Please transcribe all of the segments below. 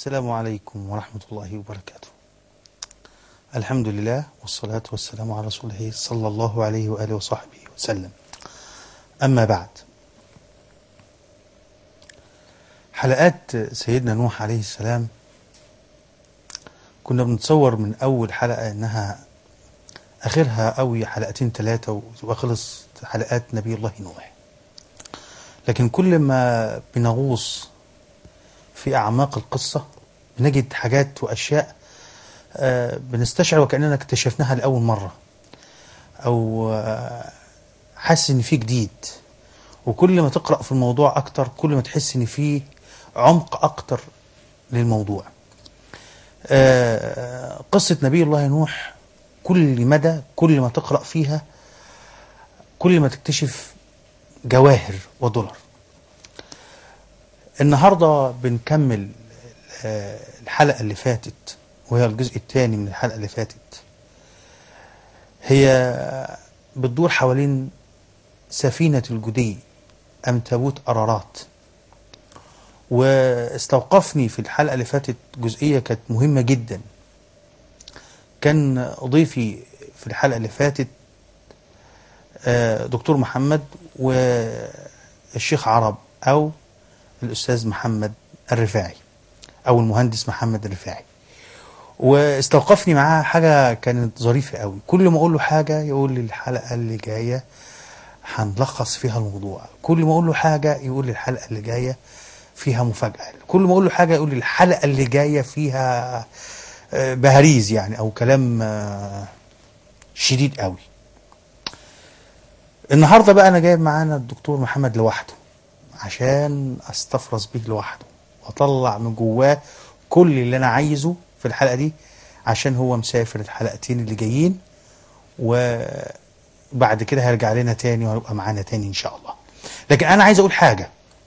السلام عليكم ورحمة الله وبركاته الحمد لله والصلاة والسلام على رسوله صلى الله عليه وآله وصحبه وسلم أما بعد حلقات سيدنا نوح عليه السلام كنا بنتصور من أول حلقة إنها آخرها قوي حلقتين ثلاثة وتبقى خلص حلقات نبي الله نوح لكن كل ما بنغوص في أعماق القصة بنجد حاجات وأشياء آه، بنستشعر وكأننا اكتشفناها لأول مرة أو آه، حاسس إن في جديد وكل ما تقرأ في الموضوع أكتر كل ما تحس إن في عمق أكتر للموضوع آه، قصة نبي الله نوح كل مدى كل ما تقرأ فيها كل ما تكتشف جواهر ودولار النهاردة بنكمل آه، الحلقة اللي فاتت وهي الجزء الثاني من الحلقة اللي فاتت هي بتدور حوالين سفينة الجدي أم تابوت أرارات واستوقفني في الحلقة اللي فاتت جزئية كانت مهمة جدا كان ضيفي في الحلقة اللي فاتت آه، دكتور محمد والشيخ عرب أو الأستاذ محمد الرفاعي أو المهندس محمد الرفاعي واستوقفني معاه حاجة كانت ظريفة قوي كل ما أقول له حاجة يقول لي الحلقة اللي جاية هنلخص فيها الموضوع كل ما أقول له حاجة يقول لي الحلقة اللي جاية فيها مفاجأة كل ما أقول له حاجة يقول لي الحلقة اللي جاية فيها آه، بهاريز يعني أو كلام آه، شديد قوي النهاردة بقى أنا جايب معانا الدكتور محمد لوحده عشان استفرز بيه لوحده واطلع من جواه كل اللي انا عايزه في الحلقه دي عشان هو مسافر الحلقتين اللي جايين وبعد كده هيرجع لنا تاني وهيبقى معانا تاني ان شاء الله لكن انا عايز اقول حاجه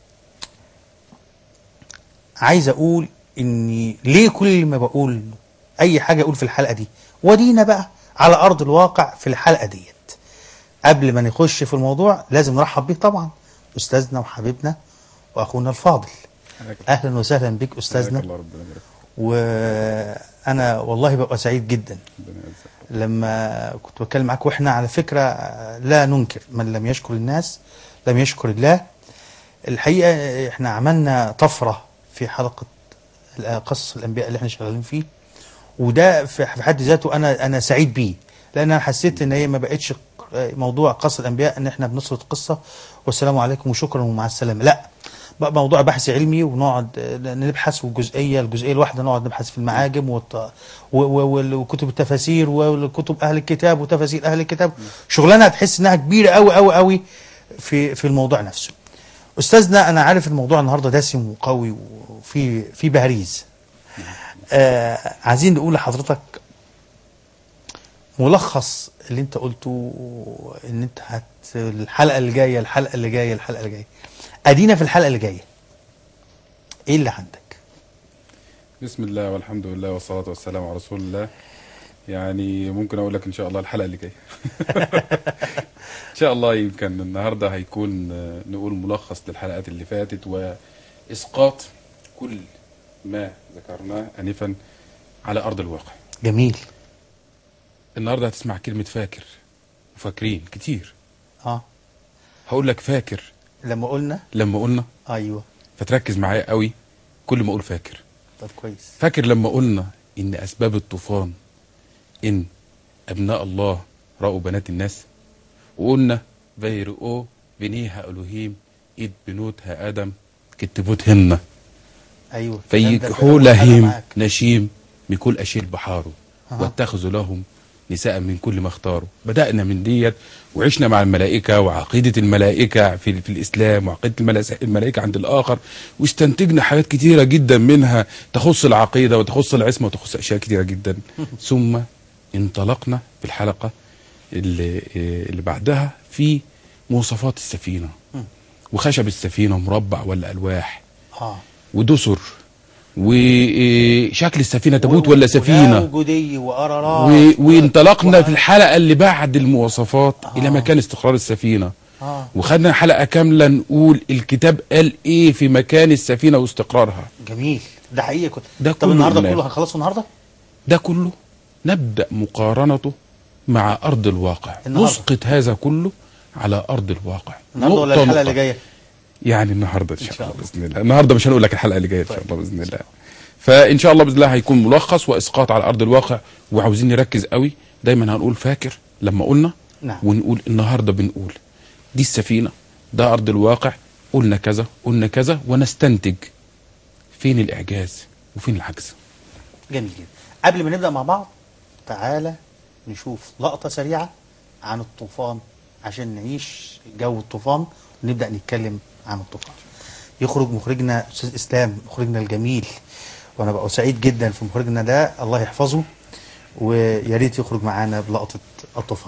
عايز اقول اني ليه كل ما بقول اي حاجه اقول في الحلقه دي ودينا بقى على ارض الواقع في الحلقه ديت قبل ما نخش في الموضوع لازم نرحب بيه طبعا استاذنا وحبيبنا واخونا الفاضل اهلا وسهلا بك استاذنا الله ربنا يبارك وانا والله ببقى سعيد جدا ربنا يجزاك لما كنت بتكلم معاك واحنا على فكره لا ننكر من لم يشكر الناس لم يشكر الله الحقيقه احنا عملنا طفره في حلقه قصص الانبياء اللي احنا شغالين فيه وده في في حد ذاته انا انا سعيد بيه لان انا حسيت ان هي ما بقتش موضوع قصص الانبياء ان احنا بنسرد قصه والسلام عليكم وشكرا ومع السلامه لا بقى موضوع بحث علمي ونقعد نبحث والجزئيه الجزئيه الواحده نقعد نبحث في المعاجم والط... و... و... وال- وكتب التفاسير وكتب اهل الكتاب وتفاسير اهل الكتاب شغلانه هتحس انها كبيره قوي قوي قوي في في الموضوع نفسه استاذنا انا عارف الموضوع النهارده دسم وقوي وفي في بهريز آه عايزين نقول لحضرتك ملخص اللي انت قلته ان انت هت الحلقه اللي جايه الحلقه اللي جايه الحلقه اللي جايه ادينا في الحلقه اللي جايه ايه اللي عندك بسم الله والحمد لله والصلاة والسلام على رسول الله يعني ممكن اقول لك ان شاء الله الحلقة اللي جاية ان شاء الله يمكن النهاردة هيكون آه، نقول ملخص للحلقات اللي فاتت واسقاط كل ما ذكرناه انفا على ارض الواقع جميل النهاردة هتسمع كلمة فاكر وفاكرين كتير اه هقول لك فاكر لما قلنا لما قلنا ايوه فتركز معايا قوي كل ما اقول فاكر طب كويس فاكر لما قلنا ان اسباب الطوفان ان ابناء الله راوا بنات الناس وقلنا فيرؤو بنيها الوهيم ايد بنوتها ادم كتبوتهن ايوه فيكحوا أنا لهم معاك. نشيم بكل اشيل بحاره أها. واتخذوا لهم نساء من كل ما اختاروا بدأنا من ديت وعشنا مع الملائكة وعقيدة الملائكة في, في الإسلام وعقيدة الملا- الملائكة عند الآخر واستنتجنا حاجات كتيرة جدا منها تخص العقيدة وتخص العصمة وتخص أشياء كتيرة جدا ثم انطلقنا في الحلقة اللي, اللي بعدها في مواصفات السفينة وخشب السفينة مربع ولا ألواح اه ودسر وشكل السفينة تابوت ولا سفينة وجودي وقرارات و... وانطلقنا و- في الحلقة اللي بعد المواصفات إلى مكان استقرار السفينة آه. وخدنا حلقه كامله نقول الكتاب قال ايه في مكان السفينه واستقرارها جميل ده حقيقي كنت ده طب كله النهارده قلناه. كله هنخلصه النهارده ده كله نبدا مقارنته مع ارض الواقع النهاردة. نسقط هذا كله على ارض الواقع النهارده ولا نقطة الحلقه نقطة. اللي جايه يعني النهارده ان شاء, إن شاء الله باذن الله النهارده مش هنقول لك الحلقه اللي جايه ان شاء طيب. الله باذن الله فان شاء الله باذن الله هيكون ملخص واسقاط على ارض الواقع وعاوزين نركز قوي دايما هنقول فاكر لما قلنا نعم. ونقول النهارده بنقول دي السفينه ده ارض الواقع قلنا كذا قلنا كذا ونستنتج فين الاعجاز وفين العجز جميل جدا قبل ما نبدا مع بعض تعالى نشوف لقطه سريعه عن الطوفان عشان نعيش جو الطوفان ونبدا نتكلم عن الطوفان يخرج مخرجنا استاذ اسلام مخرجنا الجميل وانا بقى سعيد جدا في مخرجنا ده الله يحفظه ويا ريت يخرج معانا بلقطه الطوفان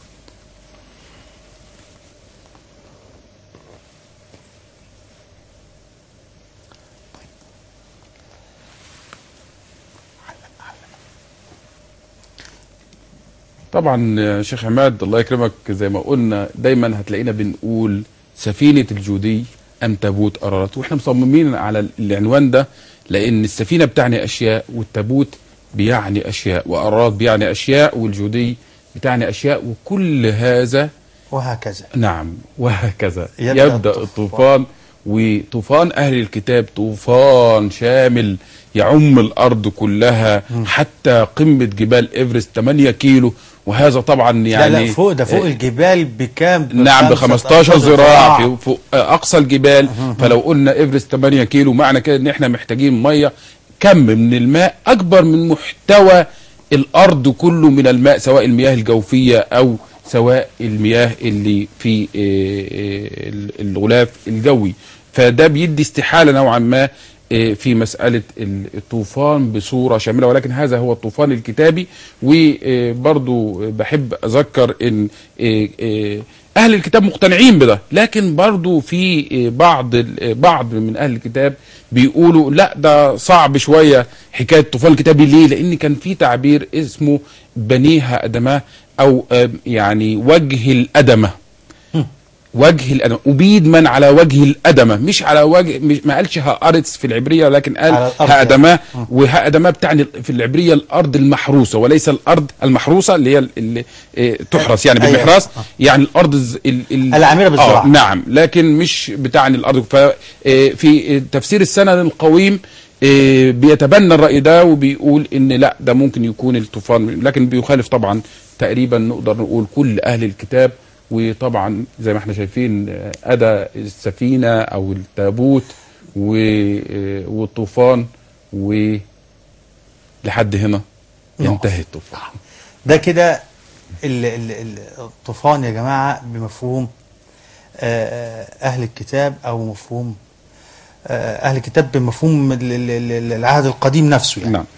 طبعا يا شيخ عماد الله يكرمك زي ما قلنا دايما هتلاقينا بنقول سفينة الجودي أم تابوت أرارات وإحنا مصممين على العنوان ده لأن السفينة بتعني أشياء والتابوت بيعني أشياء وأرارات بيعني أشياء والجودي بتعني أشياء وكل هذا وهكذا نعم وهكذا يبدأ يبدأ, يبدأ الطوفان. الطوفان وطوفان أهل الكتاب طوفان شامل يعم الأرض كلها حتى قمة جبال إيفرست 8 كيلو وهذا طبعا يعني يعني لا لا فوق ده فوق الجبال بكام نعم ب بخمسة 15 أشهر ذراع في فوق اقصى الجبال فلو قلنا ايفرست 8 كيلو معنى كده ان احنا محتاجين ميه كم من الماء اكبر من محتوى الارض كله من الماء سواء المياه الجوفيه او سواء المياه اللي في آه، آه، الغلاف الجوي فده بيدي استحاله نوعا ما آه، في مسألة ال- الطوفان بصورة شاملة ولكن هذا هو الطوفان الكتابي وبرضو بحب أذكر أن آه، آه، أهل الكتاب مقتنعين بده لكن برضو في آه، بعض ال- بعض من أهل الكتاب بيقولوا لا ده صعب شوية حكاية الطوفان الكتابي ليه لأن كان في تعبير اسمه بنيها أدماه أو آه، يعني وجه الأدمة وجه الأدمة أبيد من على وجه الأدمة مش على وجه مش ما قالش هأرتس في العبرية ولكن قال على الأرض هأدمة وهأدمة بتعني في العبرية الأرض المحروسة وليس الأرض المحروسة اللي هي اللي إيه، تحرس يعني أيوة. بالمحراس آه. يعني الأرض الز- ال ال العامرة بالزراعة. آه نعم لكن مش بتعني الأرض ففي تفسير السند القويم إيه، بيتبنى الرأي ده وبيقول ان لا ده ممكن يكون الطوفان لكن بيخالف طبعا تقريبا نقدر نقول كل اهل الكتاب وطبعا زي ما احنا شايفين آه، ادى السفينه او التابوت و- آه، والطوفان ولحد هنا نقف. ينتهي الطوفان ده كده ال- ال- ال- الطوفان يا جماعة بمفهوم آه، أهل الكتاب أو مفهوم آه، أهل الكتاب بمفهوم ال- ال- ال- العهد القديم نفسه يعني نعم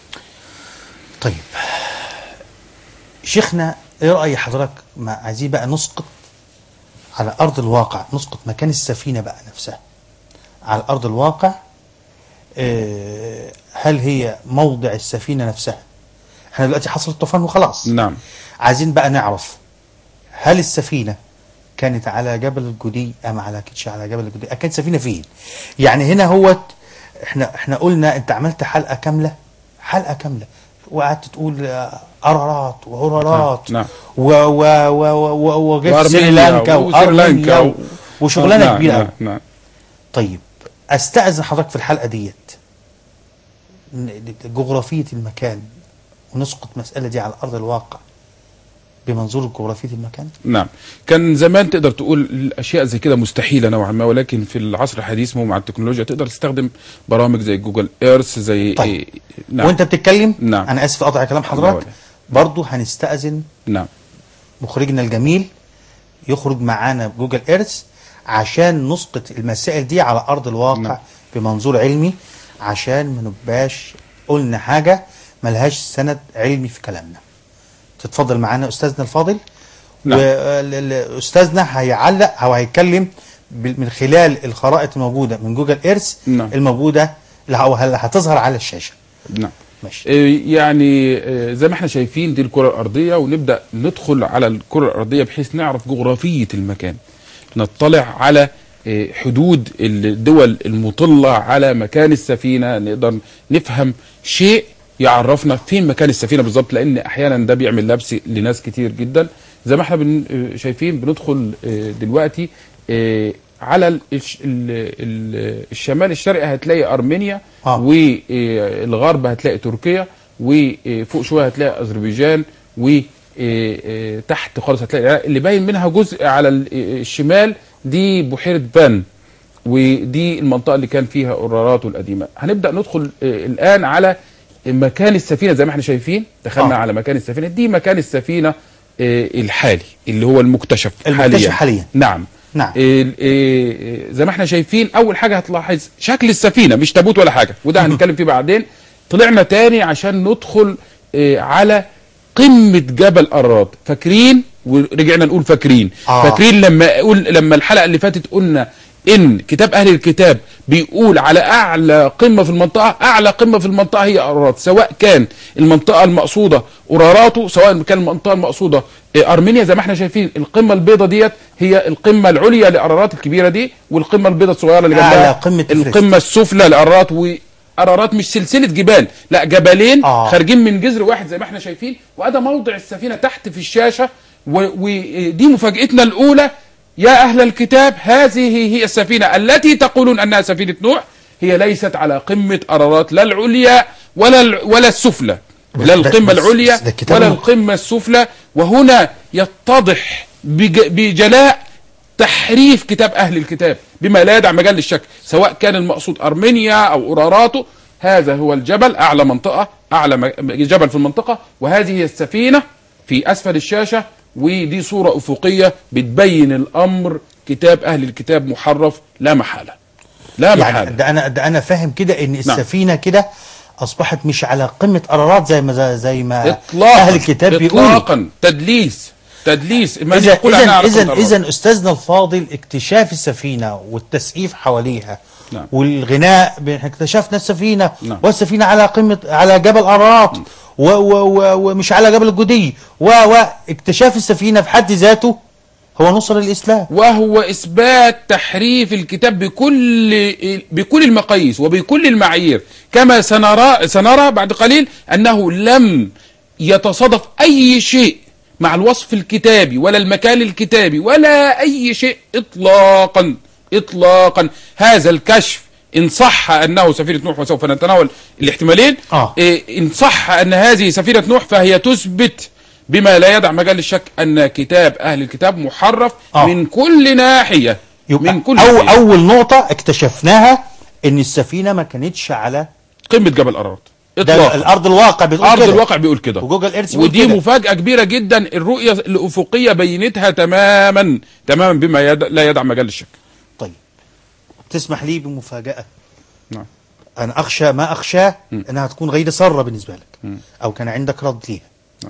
طيب شيخنا ايه رأي حضرتك ما عايزين بقى نسقط على أرض الواقع نسقط مكان السفينة بقى نفسها على أرض الواقع آه، هل هي موضع السفينة نفسها احنا دلوقتي حصل الطوفان وخلاص نعم عايزين بقى نعرف هل السفينة كانت على جبل الجدي أم على كانتش على جبل الجدي كانت سفينة فين يعني هنا هو احنا احنا قلنا انت عملت حلقة كاملة حلقة كاملة وقعدت تقول آه، قرارات وهرارات نعم. و و و و و وجبت وأرمينيا سريلانكا وسريلانكا وارمينيا و- وشغلانة نعم، كبيرة نعم أوي. نعم طيب استأذن حضرتك في الحلقة ديت ن- جغرافية المكان ونسقط مسألة دي على أرض الواقع بمنظور جغرافية المكان نعم كان زمان تقدر تقول الاشياء زي كده مستحيله نوعا ما ولكن في العصر الحديث مع التكنولوجيا تقدر تستخدم برامج زي جوجل ايرث زي طيب. إيه نعم وانت بتتكلم نعم. انا اسف اقطع كلام لا حضرتك ولا. برضو هنستأذن نعم مخرجنا الجميل يخرج معانا بجوجل ايرث عشان نسقط المسائل دي على ارض الواقع نعم. بمنظور علمي عشان ما نبقاش قلنا حاجه ملهاش سند علمي في كلامنا تتفضل معانا استاذنا الفاضل نعم. واستاذنا هيعلق او هيتكلم بال- من خلال الخرائط الموجوده من جوجل ايرث نعم. الموجوده اللي هو- اللي هتظهر على الشاشه نعم ماشي إيه يعني إيه زي ما احنا شايفين دي الكره الارضيه ونبدا ندخل على الكره الارضيه بحيث نعرف جغرافيه المكان نطلع على آه، حدود الدول المطلة على مكان السفينة نقدر نفهم شيء يعرفنا فين مكان السفينة بالظبط لأن أحيانا ده بيعمل لبس لناس كتير جدا زي ما احنا بن آه، شايفين بندخل آه، دلوقتي آه، على ال- الش- ال- ال- الشمال الشرقي هتلاقي أرمينيا آه. والغرب هتلاقي تركيا وفوق شوية هتلاقي أذربيجان وتحت خالص هتلاقي العراق اللي باين منها جزء على ال- الشمال دي بحيرة بان ودي المنطقة اللي كان فيها أورارات القديمة هنبدأ ندخل آه، الآن على مكان السفينة زي ما احنا شايفين دخلنا آه. على مكان السفينة دي مكان السفينة آه، الحالي اللي هو المكتشف المكتشف حاليا. نعم نعم. ال- آه، زي ما احنا شايفين اول حاجه هتلاحظ شكل السفينه مش تابوت ولا حاجه وده هنتكلم فيه بعدين طلعنا تاني عشان ندخل آه، على قمه جبل قرات فاكرين ورجعنا نقول فاكرين آه. فاكرين لما اقول لما الحلقه اللي فاتت قلنا ان كتاب اهل الكتاب بيقول على اعلى قمه في المنطقه اعلى قمه في المنطقه هي قرارات سواء كان المنطقه المقصوده قراراته سواء كان المنطقه المقصوده آه، ارمينيا زي ما احنا شايفين القمه البيضاء ديت هي القمه العليا لقرارات الكبيره دي والقمه البيضاء الصغيره اللي أعلى جنبها قمة إفرست. القمه السفلى لقرارات وقرارات مش سلسله جبال لا جبلين آه. خارجين من جذر واحد زي ما احنا شايفين وده موضع السفينه تحت في الشاشه و- ودي مفاجاتنا الاولى يا اهل الكتاب هذه هي السفينه التي تقولون انها سفينه نوح هي ليست على قمه قرارات لا العليا ولا ال- ولا السفلى بس لا ده- القمه بس- العليا بس ده الكتاب ولا الم- القمه السفلى وهنا يتضح بج- بجلاء تحريف كتاب اهل الكتاب بما لا يدع مجال للشك سواء كان المقصود ارمينيا او اوراراته هذا هو الجبل اعلى منطقه اعلى م- جبل في المنطقه وهذه هي السفينه في اسفل الشاشه ودي صوره افقيه بتبين الامر كتاب اهل الكتاب محرف لا محاله لا يعني محاله ده انا ده انا فاهم كده ان السفينه كده اصبحت مش على قمه قرارات زي ما زي ما اطلاقا اهل الكتاب بيقولوا اطلاقا تدليس تدليس من اذا يقول عنها اذا على اذا قمة اذا استاذنا الفاضل اكتشاف السفينه والتسقيف حواليها نعم. والغناء ب- احنا اكتشفنا السفينه نعم. والسفينه على قمه على جبل ارارات و- و- و- ومش على جبل الجدي و واكتشاف السفينه في حد ذاته هو نصر الاسلام وهو اثبات تحريف الكتاب بكل بكل المقاييس وبكل المعايير كما سنرى سنرى بعد قليل انه لم يتصادف اي شيء مع الوصف الكتابي ولا المكان الكتابي ولا اي شيء اطلاقا اطلاقا هذا الكشف ان صح انه سفينه نوح وسوف نتناول الاحتمالين آه. إيه، ان صح ان هذه سفينه نوح فهي تثبت بما لا يدع مجال للشك ان كتاب اهل الكتاب محرف آه. من كل ناحيه يبقى من كل أو ناحية. اول نقطه اكتشفناها ان السفينه ما كانتش على قمه جبل ارارات ده اطلاقا الارض الواقع بتقول ارض كده. الواقع بيقول كده وجوجل ايرث بيقول ودي كده. مفاجاه كبيره جدا الرؤيه الافقيه بينتها تماما تماما بما يد... لا يدع مجال للشك طيب تسمح لي بمفاجاه نعم انا اخشى ما اخشاه انها تكون غير ساره بالنسبه لك او كان عندك رد ليها نعم.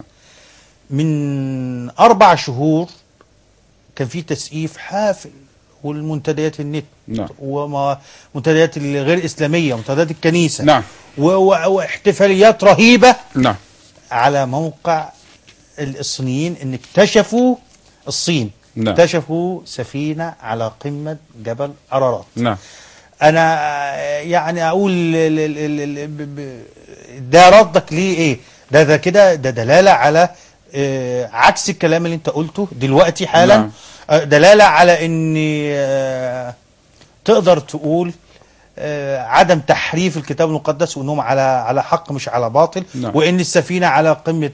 من اربع شهور كان في تسقيف حافل والمنتديات النت نعم. ومنتديات الغير اسلاميه منتديات الكنيسه نعم. و- و- واحتفاليات رهيبه نعم على موقع الصينيين ان اكتشفوا الصين نعم. اكتشفوا سفينه على قمه جبل ارارات نعم انا آه، يعني اقول ال- ال- ال- ال- ب- ب- ده ردك ليه ايه ده ده كده ده دلاله على آه، عكس الكلام اللي انت قلته دلوقتي حالا نعم. آه، دلاله على ان آه، تقدر تقول آه، عدم تحريف الكتاب المقدس وانهم على على حق مش على باطل نعم. وان السفينه على قمه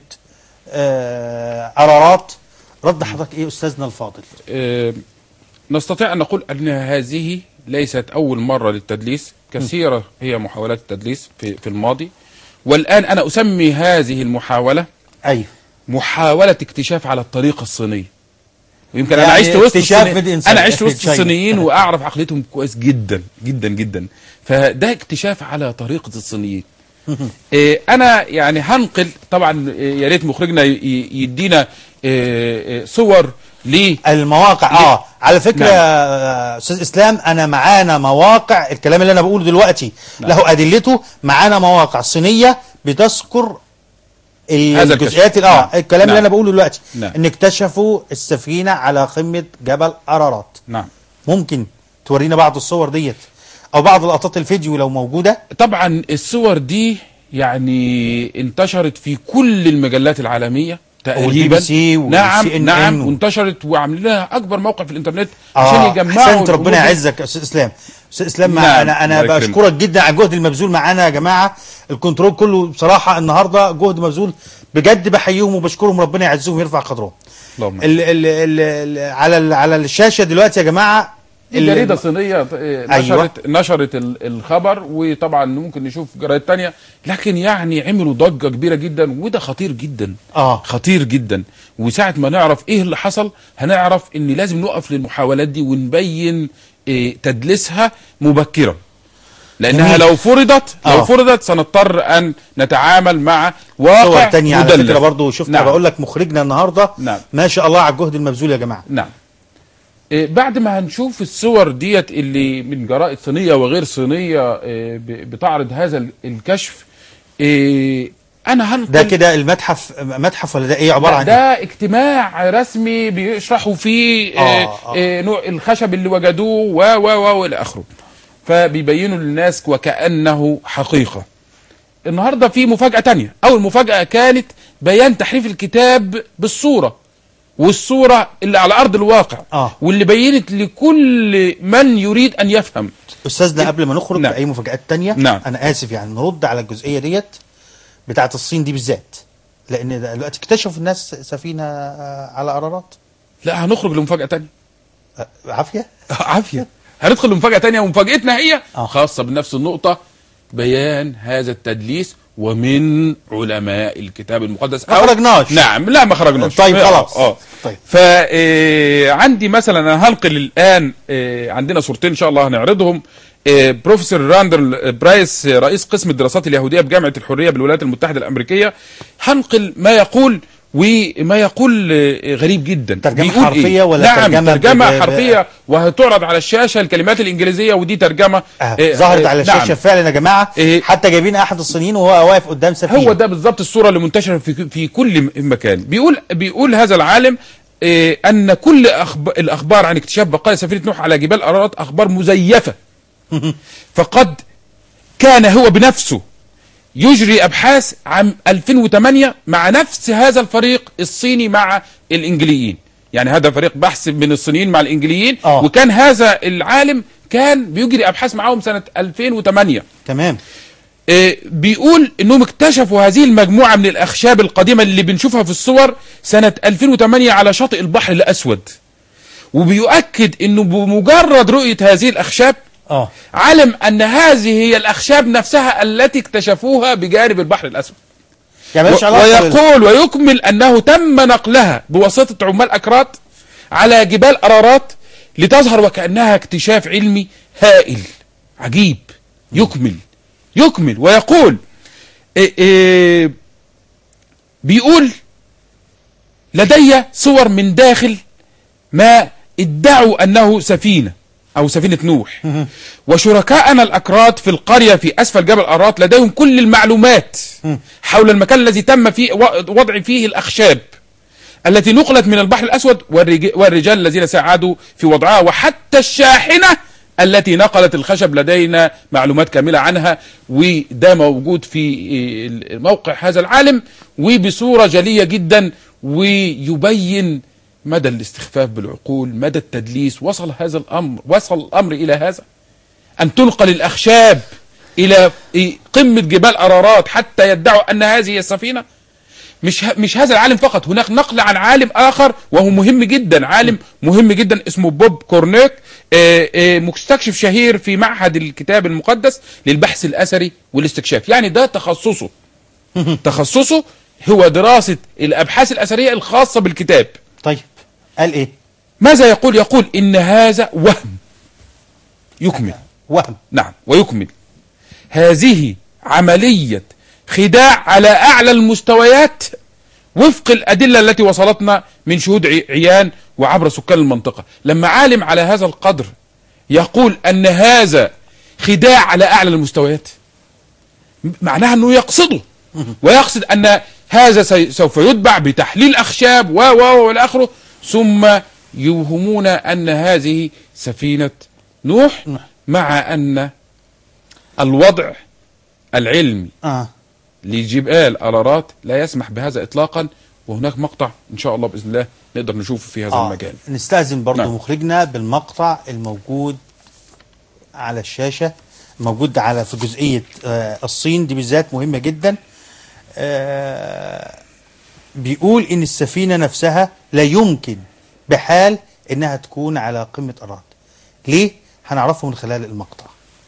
آه، ارارات رد حضرتك ايه استاذنا الفاضل آه، نستطيع أن نقول أن هذه ليست أول مرة للتدليس كثيرة هي محاولات التدليس في, في الماضي والآن أنا أسمي هذه المحاولة ايوه محاولة اكتشاف على الطريقة الصينية ويمكن يعني أنا عشت وسط اكتشاف الصيني- بدء أنا عشت وسط China. الصينيين وأعرف عقليتهم كويس جدا جدا جدا فده اكتشاف على طريقة الصينيين إيه، انا يعني هنقل طبعا إيه، يا ريت مخرجنا ي- ي- يدينا إيه، إيه، صور ل المواقع ليه؟ اه على فكره نعم. يا استاذ اسلام انا معانا مواقع الكلام اللي انا بقوله دلوقتي نعم. له ادلته معانا مواقع صينيه بتذكر هذا الجزئيات الكشف. اه نعم. الكلام اللي نعم. انا بقوله دلوقتي نعم. ان اكتشفوا السفينه على قمه جبل ارارات نعم ممكن تورينا بعض الصور ديت او بعض لقطات الفيديو لو موجوده طبعا الصور دي يعني انتشرت في كل المجلات العالمية تقريبا والBBC وال نعم CNN نعم و- وانتشرت وعاملين لها اكبر موقع في الانترنت اه عشان يجمعوا احسنت ربنا الأمور دي. يعزك يا استاذ اسلام استاذ اسلام مع نعم، انا انا الله يكرمك. بشكرك جدا على الجهد المبذول معانا يا جماعه الكنترول كله بصراحه النهارده جهد مبذول بجد بحييهم وبشكرهم ربنا يعزهم ويرفع قدرهم اللهم ال ال ال ال على ال على الشاشه دلوقتي يا جماعه دي ال- جريدة صينية آه، أيوة. نشرت نشرت ال- الخبر وطبعا ممكن نشوف جرايد تانية لكن يعني عملوا ضجة كبيرة جدا وده خطير جدا اه خطير جدا وساعة ما نعرف ايه اللي حصل هنعرف ان لازم نقف للمحاولات دي ونبين إيه تدليسها مبكرا لانها جميل. لو فرضت لو آه. فرضت سنضطر ان نتعامل مع واقع صور تانية على مدلس. فكره برضو شفنا نعم. بقول لك مخرجنا النهارده نعم. ما شاء الله على الجهد المبذول يا جماعه نعم إيه بعد ما هنشوف الصور ديت اللي من جرائد صينية وغير صينية إيه ب- بتعرض هذا ال- الكشف إيه انا هنقل ده كده المتحف متحف ولا ده ايه عباره عن ده, إيه؟ ده اجتماع رسمي بيشرحوا فيه آه آه، آه. آه نوع الخشب اللي وجدوه و و و والى اخره فبيبينوا للناس وكانه حقيقه النهارده في مفاجاه تانية اول مفاجاه كانت بيان تحريف الكتاب بالصوره والصوره اللي على ارض الواقع آه. واللي بينت لكل من يريد ان يفهم استاذنا قبل ما نخرج نعم. باي مفاجات تانية نعم. انا اسف يعني نرد على الجزئيه ديت بتاعه الصين دي بالذات لان ده دلوقتي اكتشفوا الناس سفينه آه، على قرارات لا هنخرج لمفاجاه تانية آه، عافيه عافيه هندخل لمفاجاه تانية ومفاجاتنا هي آه. خاصه بنفس النقطه بيان هذا التدليس ومن علماء الكتاب المقدس ما أو- خرجناش. نعم لا ما خرجناش طيب آه، خلاص. اه طيب. فعندي مثلا انا هنقل الان آه، عندنا صورتين ان شاء الله هنعرضهم آه، بروفيسور راندر برايس آه، رئيس قسم الدراسات اليهوديه بجامعه الحريه بالولايات المتحده الامريكيه هنقل ما يقول وما يقول آه، غريب جدا ترجمة بيقول حرفية إيه؟ ولا نعم ترجمة ب- ترجمه ب- ب- حرفيه وهتعرض على الشاشه الكلمات الانجليزيه ودي ترجمه آه. آه، ظهرت آه، على نعم. الشاشه فعلا يا جماعه إيه. حتى جايبين احد الصينيين وهو واقف قدام سفينه هو ده بالظبط الصوره اللي منتشره في في كل م- مكان بيقول بيقول هذا العالم آه، ان كل أخب... الاخبار عن اكتشاف بقايا سفينه نوح على جبال ارارات اخبار مزيفه فقد كان هو بنفسه يجري ابحاث عام 2008 مع نفس هذا الفريق الصيني مع الانجليين يعني هذا فريق بحث من الصينيين مع الانجليين آه. وكان هذا العالم كان بيجري ابحاث معاهم سنه 2008 تمام آه، بيقول انهم اكتشفوا هذه المجموعه من الاخشاب القديمه اللي بنشوفها في الصور سنه 2008 على شاطئ البحر الاسود وبيؤكد انه بمجرد رؤيه هذه الاخشاب اه علم ان هذه هي الاخشاب نفسها التي اكتشفوها بجانب البحر الاسود يعني مالوش و- علاقه بال- ويقول ويكمل انه تم نقلها بواسطه عمال اكراد على جبال ارارات لتظهر وكانها اكتشاف علمي هائل عجيب يكمل يكمل ويقول إيه إيه بيقول لدي صور من داخل ما ادعوا انه سفينه او سفينه نوح وشركائنا الاكراد في القريه في اسفل جبل ارات لديهم كل المعلومات حول المكان الذي تم فيه وضع فيه الاخشاب التي نقلت من البحر الاسود والرج- والرجال الذين ساعدوا في وضعها وحتى الشاحنه التي نقلت الخشب لدينا معلومات كامله عنها وده موجود في موقع هذا العالم وبصوره جليه جدا ويبين مدى الاستخفاف بالعقول مدى التدليس وصل هذا الامر وصل الامر الى هذا أن تنقل الأخشاب إلى قمة جبال أرارات حتى يدعوا أن هذه هي السفينة مش ه- مش هذا العالم فقط هناك نقل عن عالم آخر وهو مهم جدا عالم مهم جدا اسمه بوب كورنيك آه، آه، مستكشف شهير في معهد الكتاب المقدس للبحث الأثري والاستكشاف يعني ده تخصصه تخصصه هو دراسة الأبحاث الأثرية الخاصة بالكتاب طيب قال ايه ماذا يقول يقول إن هذا وهم يكمل وهم نعم ويكمل هذه عملية خداع على أعلى المستويات وفق الأدلة التي وصلتنا من شهود عي- عيان وعبر سكان المنطقة لما عالم على هذا القدر يقول أن هذا خداع على أعلى المستويات م- معناها أنه يقصده ويقصد أن هذا سي- سوف يتبع بتحليل أخشاب و و والى آخره ثم يوهمون أن هذه سفينة نوح نوح. مع أن الوضع العلمي اه لجبال أرارات لا يسمح بهذا إطلاقا وهناك مقطع إن شاء الله بإذن الله نقدر نشوفه في هذا آه. المجال نستأذن برضو نعم. مخرجنا بالمقطع الموجود على الشاشة موجود على في جزئية آه الصين دي بالذات مهمة جدا آه بيقول إن السفينة نفسها لا يمكن بحال إنها تكون على قمة أراد ليه؟ هنعرفه من خلال المقطع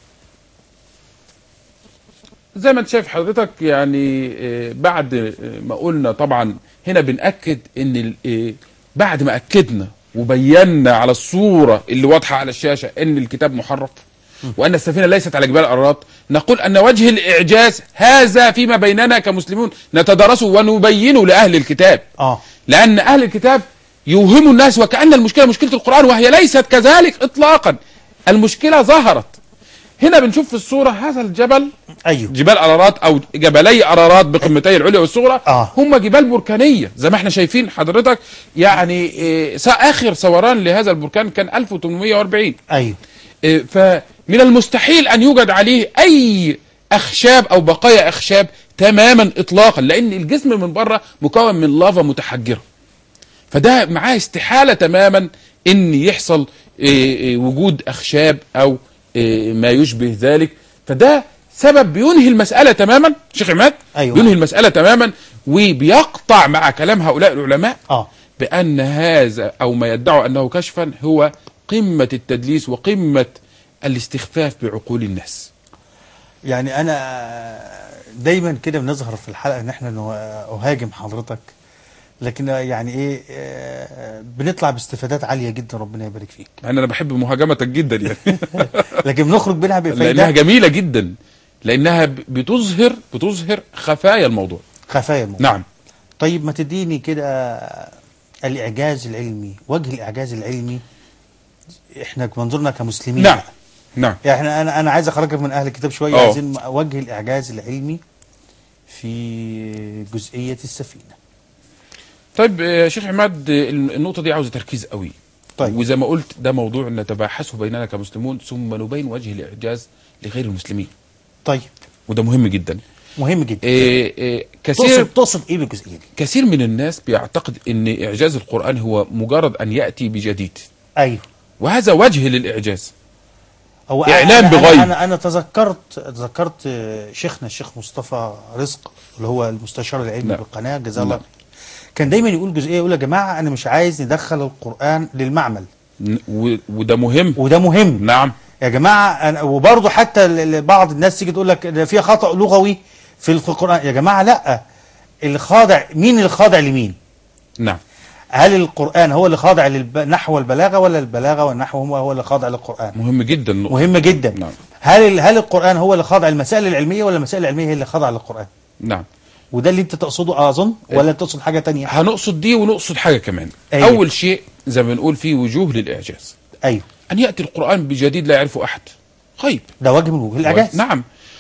زي ما انت شايف حضرتك يعني آه، بعد آه، ما قلنا طبعا هنا بنأكد ان ال- آه، بعد ما أكدنا وبينا على الصورة اللي واضحة على الشاشة ان الكتاب محرف وأن السفينة ليست على جبال أرارات نقول أن وجه الإعجاز هذا فيما بيننا كمسلمون نتدارسه ونبينه لأهل الكتاب آه لأن أهل الكتاب يوهموا الناس وكأن المشكلة مشكلة القرآن وهي ليست كذلك إطلاقا المشكلة ظهرت هنا بنشوف في الصورة هذا الجبل أيوه جبال أرارات أو جبلي أرارات بقمتي العليا والصغرى آه. هم جبال بركانية زي ما احنا شايفين حضرتك يعني إيه، سا- آخر ثوران لهذا البركان كان 1840 أيوه إيه، فمن المستحيل أن يوجد عليه أي أخشاب أو بقايا أخشاب تماما إطلاقا لأن الجسم من بره مكون من لافا متحجرة فده معاه استحالة تماما ان يحصل إيه، إيه، وجود اخشاب او إيه، ما يشبه ذلك فده سبب بينهي المسألة تماما شيخ عماد أيوة. بينهي المسألة تماما وبيقطع مع كلام هؤلاء العلماء آه بأن هذا أو ما يدعوا أنه كشفا هو قمة التدليس وقمة الاستخفاف بعقول الناس يعني انا دايما كده بنظهر في الحلقه ان احنا نو- اهاجم حضرتك لكن يعني ايه آه، بنطلع باستفادات عاليه جدا ربنا يبارك فيك يعني أنا بحب مهاجمتك جدا يعني لكن بنخرج منها لأنها بفايده جميلة جدا لأنها ب- بتظهر بتظهر خفايا الموضوع خفايا الموضوع نعم طيب ما تديني كده الاعجاز العلمي وجه الاعجاز العلمي احنا منظورنا كمسلمين نعم نعم يعني احنا انا انا عايز اخرجك من اهل الكتاب شويه أوه. عايزين وجه الاعجاز العلمي في جزئيه السفينه طيب آه، شيخ عماد آه، النقطة دي عاوزة تركيز قوي طيب. وزي ما قلت ده موضوع نتباحثه بيننا كمسلمون ثم نبين وجه الإعجاز لغير المسلمين طيب وده مهم جدا مهم جدا آه، آه، كثير تقصد تقصد ايه بالجزئيه دي كثير من الناس بيعتقد ان إعجاز القرآن هو مجرد أن يأتي بجديد ايوه وهذا وجه للإعجاز هو إعلام أنا- بغيب. انا انا, أنا تذكرت تذكرت آه، شيخنا الشيخ مصطفى رزق اللي هو المستشار العلمي نعم. بالقناه جزاه الله نعم. خير. كان دايما يقول جزئيه يقول يا جماعه انا مش عايز ندخل القران للمعمل ن- و- وده مهم وده مهم نعم يا جماعه أنا وبرضه حتى ال- ال- بعض الناس تيجي تقول لك ده فيها خطا لغوي في القران يا جماعه لا اللي خاضع مين اللي خاضع لمين نعم هل القران هو اللي خاضع للنحو والبلاغه ولا البلاغه والنحو هو هو اللي خاضع للقران مهم جدا النقطة. مهمه جدا نعم. هل ال- هل القران هو اللي خاضع للمسائل العلميه ولا المسائل العلميه هي اللي خاضعه للقران نعم وده اللي انت تقصده اظن ولا تقصد حاجه تانية هنقصد دي ونقصد حاجة كمان أيوة. أول شيء زي ما بنقول فيه وجوه للإعجاز ايوه أن يأتي القرآن بجديد لا يعرفه أحد غيب ده وجه من وجوه الاعجاز نعم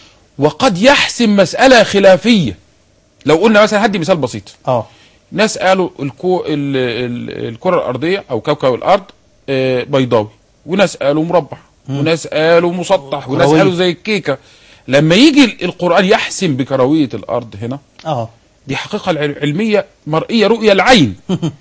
وقد يحسم مسألة خلافية لو قلنا مثلا هدي مثال بسيط اه ناس قالوا الكو ال ال الكرة الأرضية أو كوكب الأرض آه، بيضاوي وناس قالوا مربع وناس قالوا مسطح وناس كروية. قالوا زي الكيكة لما يجي ال- القرآن يحسم بكروية الأرض هنا اه دي حقيقة العل- علمية مرئية رؤية العين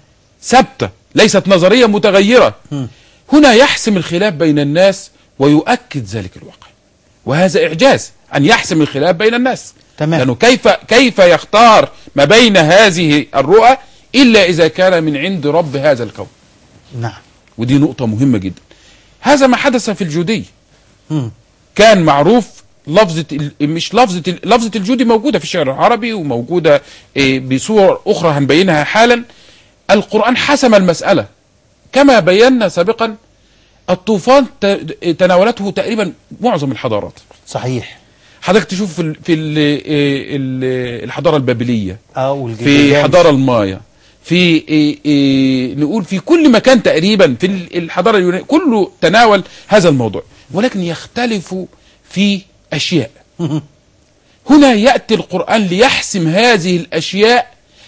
ثابتة ليست نظرية متغيرة هنا يحسم الخلاف بين الناس ويؤكد ذلك الواقع وهذا إعجاز أن يحسم الخلاف بين الناس تمام. لأنه كيف كيف يختار ما بين هذه الرؤى إلا إذا كان من عند رب هذا الكون نعم ودي نقطة مهمة جدا هذا ما حدث في الجودية مم. كان معروف لفظة ال- مش لفظة ال- لفظة الجودي موجودة في الشعر العربي وموجودة إيه، بصور أخرى هنبينها حالا القرآن حسم المسألة كما بينا سابقا الطوفان ت- تناولته تقريبا معظم الحضارات صحيح حضرتك تشوف في ال- في ال- إيه، ال- الحضارة البابلية اه في والجيجان. حضارة المايا في إيه إيه نقول في كل مكان تقريبا في ال- الحضارة اليونانية كله تناول هذا الموضوع ولكن يختلف في أشياء هنا يأتي القرآن ليحسم هذه الأشياء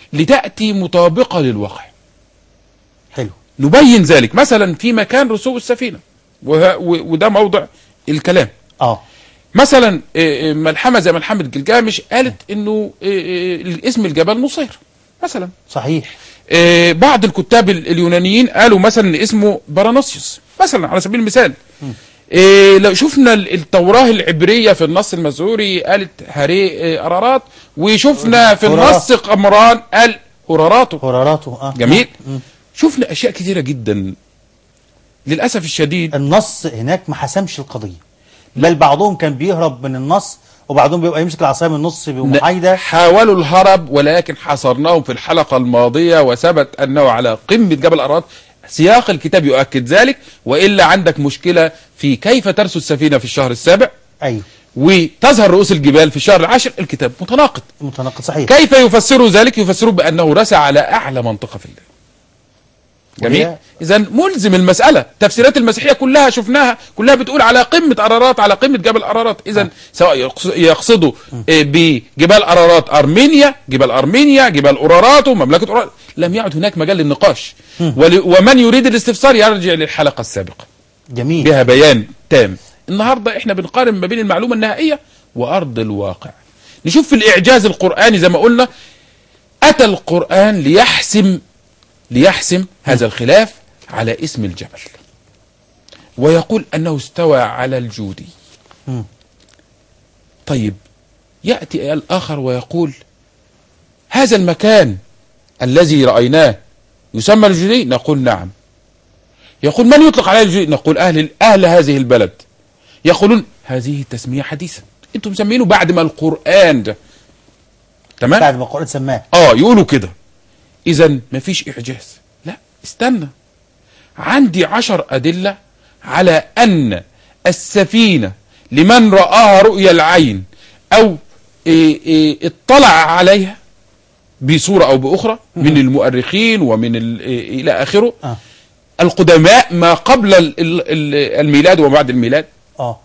لتأتي مطابقة للواقع حلو نبين ذلك مثلا في مكان رسوب السفينة وه- و- وده موضع الكلام اه مثلا آه، آه، ملحمة زي ملحمة جلجامش قالت انه آه، آه، اسم الجبل نصير مثلا صحيح آه، بعض الكتاب ال- اليونانيين قالوا مثلا ان اسمه برانوسيوس مثلا على سبيل المثال آه، لو شفنا ال- التوراة العبرية في النص المزوري قالت هري آه، أرارات وشفنا في هرارات. النص قمران قال هراراته قراراته اه جميل مم. شفنا أشياء كثيرة جدا للأسف الشديد النص هناك ما حسمش القضية بل بعضهم كان بيهرب من النص وبعضهم بيبقى يمسك العصاية من النص بمحايدة حاولوا الهرب ولكن حصرناهم في الحلقة الماضية وثبت أنه على قمة جبل أرارات سياق الكتاب يؤكد ذلك وإلا عندك مشكلة في كيف ترسو السفينة في الشهر السابع ايوه وتظهر رؤوس الجبال في الشهر العاشر الكتاب متناقض متناقض صحيح كيف يفسروا ذلك يفسروا بأنه رسى على أعلى منطقة في الليل جميل وهي- إذا ملزم المسألة تفسيرات المسيحية كلها شفناها كلها بتقول على قمة أرارات على قمة جبل أرارات إذا سواء يقص- يقصدوا آه، بجبال أرارات أرمينيا جبال أرمينيا جبال أرارات ومملكة أرارات لم يعد هناك مجال للنقاش ول- ومن يريد الاستفسار يرجع للحلقة السابقة جميل بها بيان تام النهارده احنا بنقارن ما بين المعلومه النهائيه وارض الواقع نشوف في الاعجاز القراني زي ما قلنا اتى القران ليحسم ليحسم هذا الخلاف على اسم الجبل ويقول انه استوى على الجودي مم. طيب ياتي الاخر ويقول هذا المكان الذي رايناه يسمى الجودي نقول نعم يقول من يطلق عليه الجودي نقول اهل اهل هذه البلد يقولون هذه تسميه حديثه انتم مسمينه بعد ما القران ده تمام بعد ما القرآن سماه اه يقولوا كده اذا مفيش اعجاز لا استنى عندي عشر ادله على ان السفينه لمن راها رؤيا العين او إيه إيه اطلع عليها بصوره او باخرى من المؤرخين ومن ال- إيه الى اخره اه القدماء ما قبل ال- ال- ال- الميلاد وما بعد الميلاد اه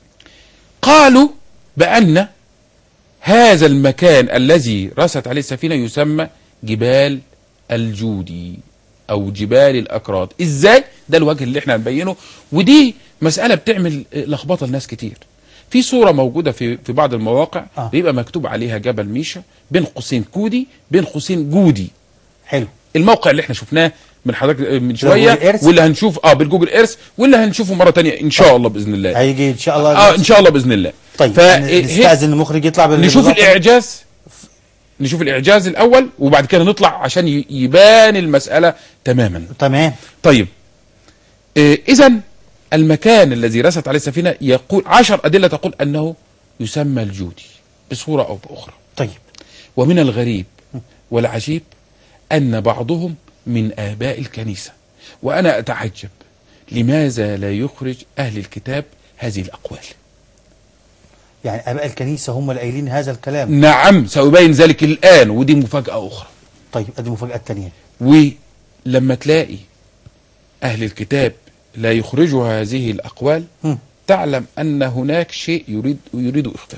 قالوا بأن هذا المكان الذي رست عليه السفينة يسمى جبال الجودي أو جبال الأكراد إزاي؟ ده الوجه اللي احنا هنبينه ودي مسألة بتعمل لخبطة لناس كتير في صورة موجودة في في بعض المواقع آه. بيبقى مكتوب عليها جبل ميشا بين قوسين كودي بين قوسين جودي حلو الموقع اللي احنا شفناه من حضرتك من جوجل شويه إيرث؟ واللي هنشوف اه بالجوجل ايرث واللي هنشوفه مره تانية ان شاء الله باذن الله هيجي ان شاء الله اه ان شاء الله باذن الله طيب فهي- نستأذن المخرج يطلع بال- نشوف بالرقم. الاعجاز نشوف الاعجاز الاول وبعد كده نطلع عشان ي- يبان المساله تماما تمام طيب اذا المكان الذي رست عليه السفينه يقول عشر ادله تقول انه يسمى الجودي بصوره او باخرى طيب ومن الغريب والعجيب ان بعضهم من اباء الكنيسه وانا اتعجب لماذا لا يخرج اهل الكتاب هذه الاقوال يعني اباء الكنيسه هم اللي قايلين هذا الكلام نعم سأبين ذلك الآن ودي مفاجأة أخرى طيب ادي المفاجاه الثانيه ولما تلاقي أهل الكتاب لا يخرجوا هذه الأقوال مم. تعلم أن هناك شيء يريد يريد إخفاؤه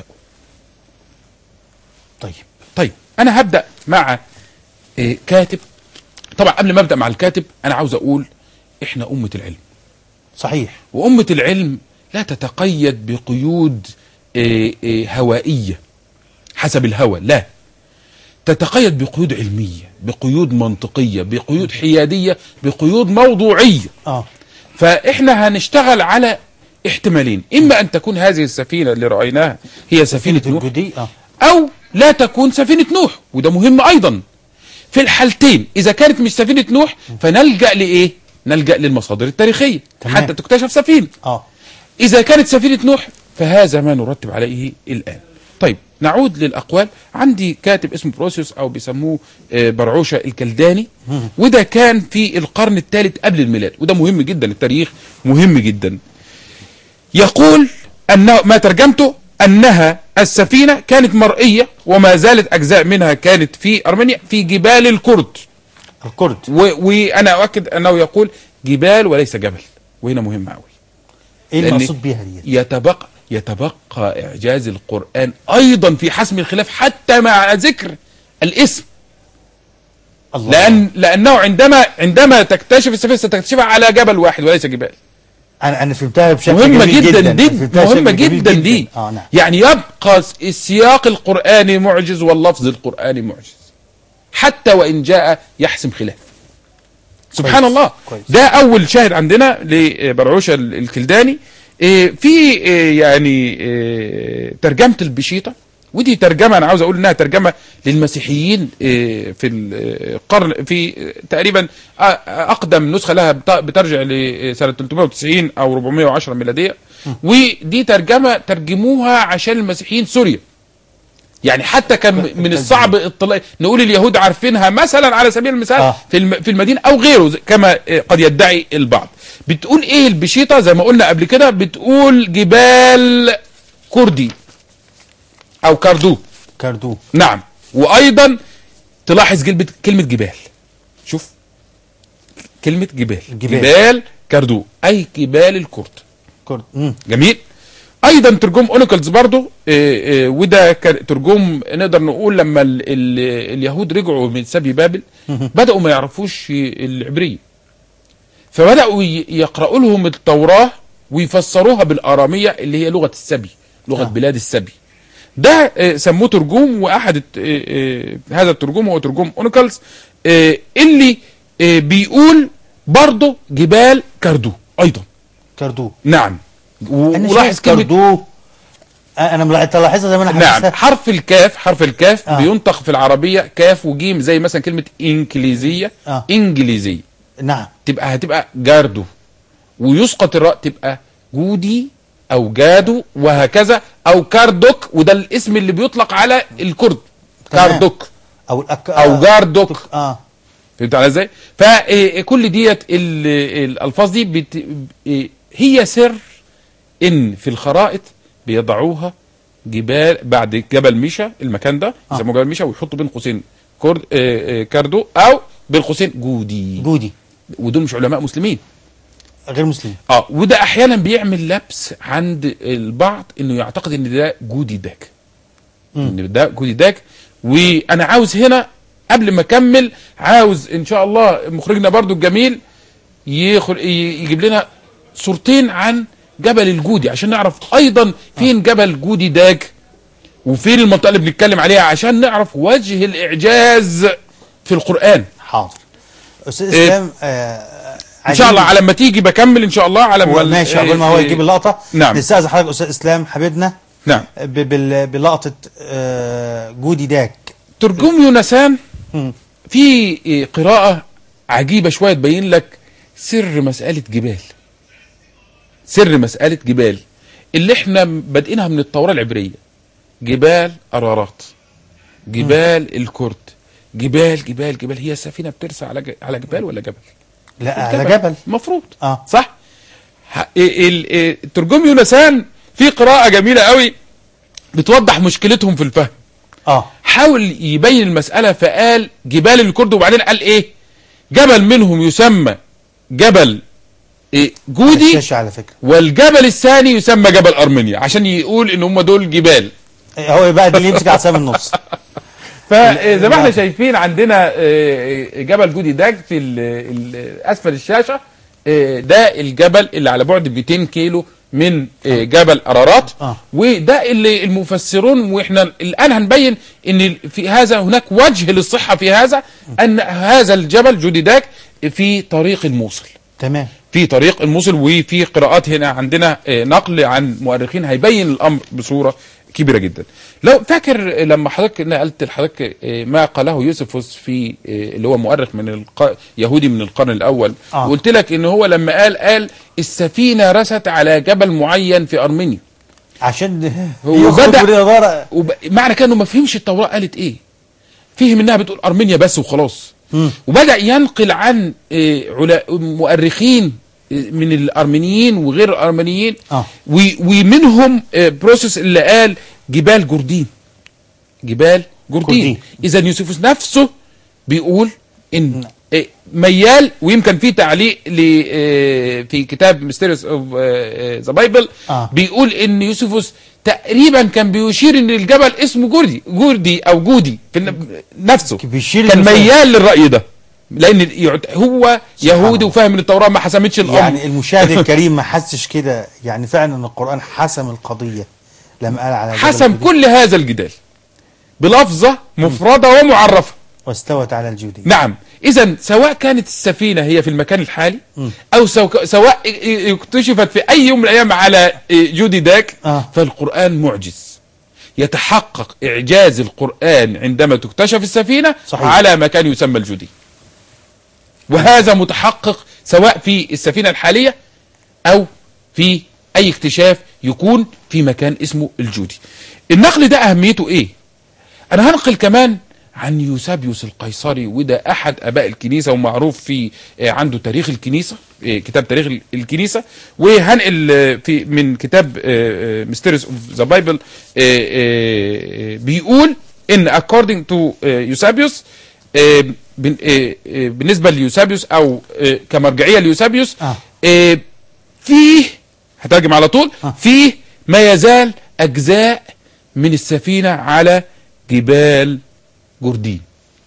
طيب طيب أنا هبدأ مع آه، كاتب طبعا قبل ما أبدأ مع الكاتب أنا عاوز أقول إحنا أمة العلم صحيح وأمة العلم لا تتقيد بقيود آه، آه، هوائية حسب الهوى لا تتقيد بقيود علمية بقيود منطقية بقيود حيادية بقيود موضوعية اه فإحنا هنشتغل على احتمالين إما أن تكون هذه السفينة اللي رأيناها هي سفينة نوح الجدي اه أو لا تكون سفينة نوح وده مهم أيضا في الحالتين إذا كانت مش سفينة نوح فنلجأ لإيه؟ نلجأ للمصادر التاريخية تمام. حتى تكتشف سفينة اه إذا كانت سفينة نوح فهذا ما نرتب عليه الآن طيب نعود للأقوال عندي كاتب اسمه بروسيوس أو بيسموه آه، برعوشة الكلداني وده كان في القرن الثالث قبل الميلاد وده مهم جدا التاريخ مهم جدا يقول أنه ما ترجمته أنها السفينة كانت مرئية وما زالت أجزاء منها كانت في أرمينيا في جبال الكرد الكرد و- وأنا أؤكد أنه يقول جبال وليس جبل وهنا مهم أوي ايه لأن المقصود بيها دي يتبقى يتبقى إعجاز القرآن أيضا في حسم الخلاف حتى مع ذكر الاسم الله. لان لانه عندما عندما تكتشف السفينه ستكتشفها على جبل واحد وليس جبال انا انا فهمتها بشكل مهمة جميل جدا, جدا دي فهمتها مهمة بشكل جميل جدا دي اه نعم يعني يبقى السياق القرآني معجز واللفظ القرآني معجز حتى وإن جاء يحسم خلاف سبحان كويس. الله كويس. ده أول شاهد عندنا لبرعوشة ال- الكلداني إيه، في إيه، يعني إيه، ترجمة البشيطة ودي ترجمة أنا عاوز أقول إنها ترجمة للمسيحيين إيه، في القرن في تقريبا أ- أقدم نسخة لها بت- بترجع لسنة 390 أو 410 ميلادية ودي ترجمة ترجموها عشان المسيحيين سوريا يعني حتى كان من الصعب اطلاع نقول اليهود عارفينها مثلا على سبيل المثال آه. في الم- في المدينه او غيره زي- كما آه، قد يدعي البعض بتقول ايه البشيطه زي ما قلنا قبل كده بتقول جبال كردي او كردو كاردو نعم وايضا تلاحظ جلبة كلمه جبال شوف كلمه جبال جبال. جبال كردو اي جبال الكرد كرد مم. جميل ايضا ترجم اونيكلز برضو آه، آه، وده كان ترجم نقدر نقول لما ال ال اليهود رجعوا من سبي بابل بداوا ما يعرفوش العبريه فبداوا ي- يقرأوا لهم التوراه ويفسروها بالاراميه اللي هي لغه السبي لغه آه. بلاد السبي ده آه، سموه ترجوم واحد الت- آه، آه، هذا الترجوم هو ترجوم اونيكلز آه، اللي آه، بيقول برضه جبال كردو ايضا كاردو نعم و- انا ولاحظ شايف كلمه كاردو آه، انا ملاحظ تلاحظها زي ما انا نعم حاسسها حرف الكاف حرف الكاف آه. آه. بينطق في العربية كاف وجيم زي مثلا كلمة انجليزية آه. انجليزية نعم تبقى هتبقى جاردو ويسقط الراء تبقى جودي او جادو وهكذا او كاردوك وده الاسم اللي بيطلق على الكرد تمام. كاردوك او الأك... او آه، جاردوك اه فهمت على ازاي؟ فكل ديت ال- الالفاظ دي بت... إيه، هي سر ان في الخرائط بيضعوها جبال بعد جبل ميشا المكان ده آه. يسموه جبل ميشا ويحطوا بين قوسين كرد آه، آه، كاردو او بين قوسين جودي جودي ودول مش علماء مسلمين غير مسلم اه وده احيانا بيعمل لبس عند البعض انه يعتقد ان ده جودي داك ان ده جودي داك وانا عاوز هنا قبل ما اكمل عاوز ان شاء الله مخرجنا برضو الجميل يخل... ي- يجيب لنا صورتين عن جبل الجودي عشان نعرف ايضا فين جبل جودي داك وفين المنطقه اللي بنتكلم عليها عشان نعرف وجه الاعجاز في القران حاضر استاذ إيه. اسلام آه ان شاء الله على ما تيجي بكمل ان شاء الله على ما ماشي قبل ما هو إيه، يجيب اللقطه نعم. نستاذن حضرتك استاذ اسلام حبيبنا نعم ب- بال- بلقطه آه جودي داك ترجم يونسان مم. في قراءة عجيبة شوية تبين لك سر مسألة جبال سر مسألة جبال اللي احنا بادئينها من التوراة العبرية جبال أرارات جبال الكرد جبال جبال جبال هي السفينة بترسى على ج- على جبال ولا جبل؟ لا على جبل المفروض اه صح ه- ال- ال- الترجم يونسان في قراءة جميلة قوي بتوضح مشكلتهم في الفهم اه حاول يبين المسألة فقال جبال الكرد وبعدين قال ايه جبل منهم يسمى جبل إيه جودي الشاشه على فكره والجبل الثاني يسمى جبل أرمينيا عشان يقول ان هم دول جبال هو بقى ده اللي يمسك عصام النص فزي ما احنا شايفين عندنا آه، جبل جودي داج في ال- ال- اسفل الشاشه آه، ده الجبل اللي على بعد 200 كيلو من آه، جبل ارارات آه. وده اللي المفسرون واحنا الان هنبين ان في هذا هناك وجه للصحه في هذا ان هذا الجبل جودي داك في طريق الموصل تمام في طريق الموصل وفي قراءات هنا عندنا آه، نقل عن مؤرخين هيبين الامر بصوره كبيره جدا لو فاكر لما حضرتك نقلت لحضرتك آه، ما قاله يوسفوس في آه، اللي هو مؤرخ من الق... يهودي من القرن الاول آه. وقلت لك ان هو لما قال قال السفينه رست على جبل معين في ارمينيا عشان هو يخرج بدأ- من الاداره وب... معنى كانه ما فهمش التوراة قالت ايه فهم انها بتقول ارمينيا بس وخلاص مم. وبدأ ينقل عن آه، علا... مؤرخين آه، من الارمينيين وغير الارمينيين آه. و... ومنهم آه، بروسس اللي قال جبال جردين جبال جردين جردين. اذا يوسفوس نفسه بيقول ان آه، ميال ويمكن في تعليق ل آه، في كتاب ميستيريوس اوف ذا بايبل آه. بيقول ان يوسفوس تقريبا كان بيشير ان الجبل اسمه جوردي جوردي او جودي في الن- نفسه بيشير كان للمسألة. ميال للراي ده لان يعت- هو سبحان يهودي الله. وفاهم ان التوراه ما حسمتش الامر يعني المشاهد الكريم ما حسش كده يعني فعلا ان القرآن حسم القضية لما قال على جبل حسم جودي كل هذا الجدال بلفظه مفرده ومعرفه واستوت على الجودي نعم اذا سواء كانت السفينه هي في المكان الحالي مم. او سو- سواء ا- ا- اكتشفت في اي يوم من الايام على جودي داك آه. فالقران معجز يتحقق اعجاز القران عندما تكتشف السفينه صحيح. على مكان يسمى الجودي وهذا متحقق سواء في السفينه الحاليه او في اي اكتشاف يكون في مكان اسمه الجودي النقل ده اهميته ايه انا هنقل كمان عن يوسابيوس القيصري وده احد اباء الكنيسه ومعروف في آه، عنده تاريخ الكنيسه آه، كتاب تاريخ ال- الكنيسه وهنقل آه، في من كتاب ميستيريس اوف ذا بايبل بيقول ان according to آه، يوسابيوس آه، بن- آه، آه، بالنسبه ليوسابيوس او آه، كمرجعيه ليوسابيوس آه. آه، فيه هترجم على طول آه. فيه ما يزال اجزاء من السفينه على جبال جردين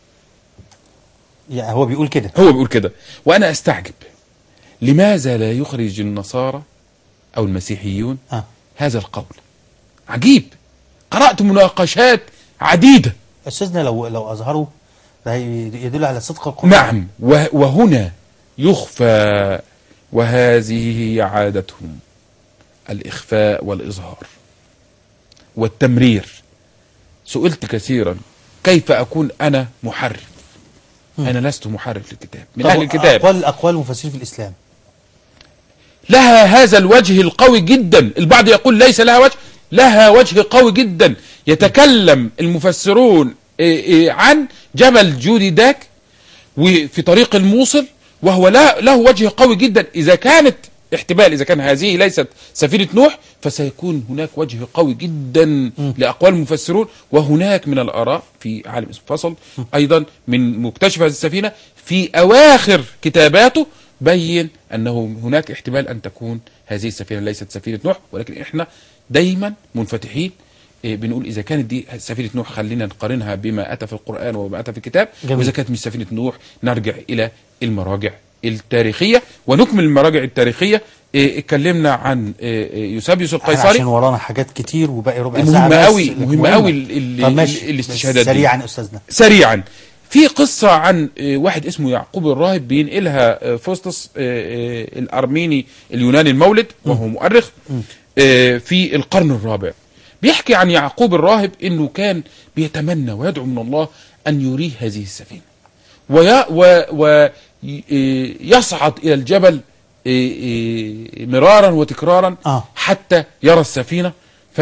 يعني هو بيقول كده هو بيقول كده وانا استعجب لماذا لا يخرج النصارى او المسيحيون آه. هذا القول عجيب قرات مناقشات عديده استاذنا لو لو اظهروا ده يدل على صدق القرآن نعم و- وهنا يخفى وهذه هي عادتهم الإخفاء والإظهار والتمرير سئلت كثيرا كيف أكون أنا محرف أنا لست محرف للكتاب من طب أهل الكتاب اقوال اقوال المفسرين في الاسلام لها هذا الوجه القوي جدا البعض يقول ليس لها وجه لها وجه قوي جدا يتكلم المفسرون إيه إيه عن جبل جودي داك وفي طريق الموصل وهو لا له وجه قوي جدا إذا كانت احتمال إذا كان هذه ليست سفينة نوح فسيكون هناك وجه قوي جدا لأقوال المفسرون وهناك من الآراء في عالم اسمه فصل أيضا من مكتشف هذه السفينة في أواخر كتاباته بين أنه هناك احتمال أن تكون هذه السفينة ليست سفينة نوح ولكن إحنا دايما منفتحين إيه، بنقول إذا كانت دي سفينة نوح خلينا نقارنها بما أتى في القرآن وما أتى في الكتاب جميل. وإذا كانت مش سفينة نوح نرجع إلى المراجع التاريخية ونكمل المراجع التاريخية إيه، اتكلمنا عن إيه، إيه، يوسابيوس احنا عشان القيصري ورانا حاجات كتير وباقي ربع مهمة ساعه بس أوي- لكن مهمة أوي ال- ال- طب ماشي. ال- الاستشهادات بس دي. سريعا استاذنا سريعا في قصة عن آه، واحد اسمه يعقوب الراهب بينقلها آه، فوستس آه، آه، الأرميني اليوناني المولد وهو مؤرخ آه، في القرن الرابع بيحكي عن يعقوب الراهب انه كان بيتمنى ويدعو من الله ان يريه هذه السفينة وي و و ي- آه، يصعد الى الجبل آه، آه، مرارا وتكرارا آه. حتى يرى السفينة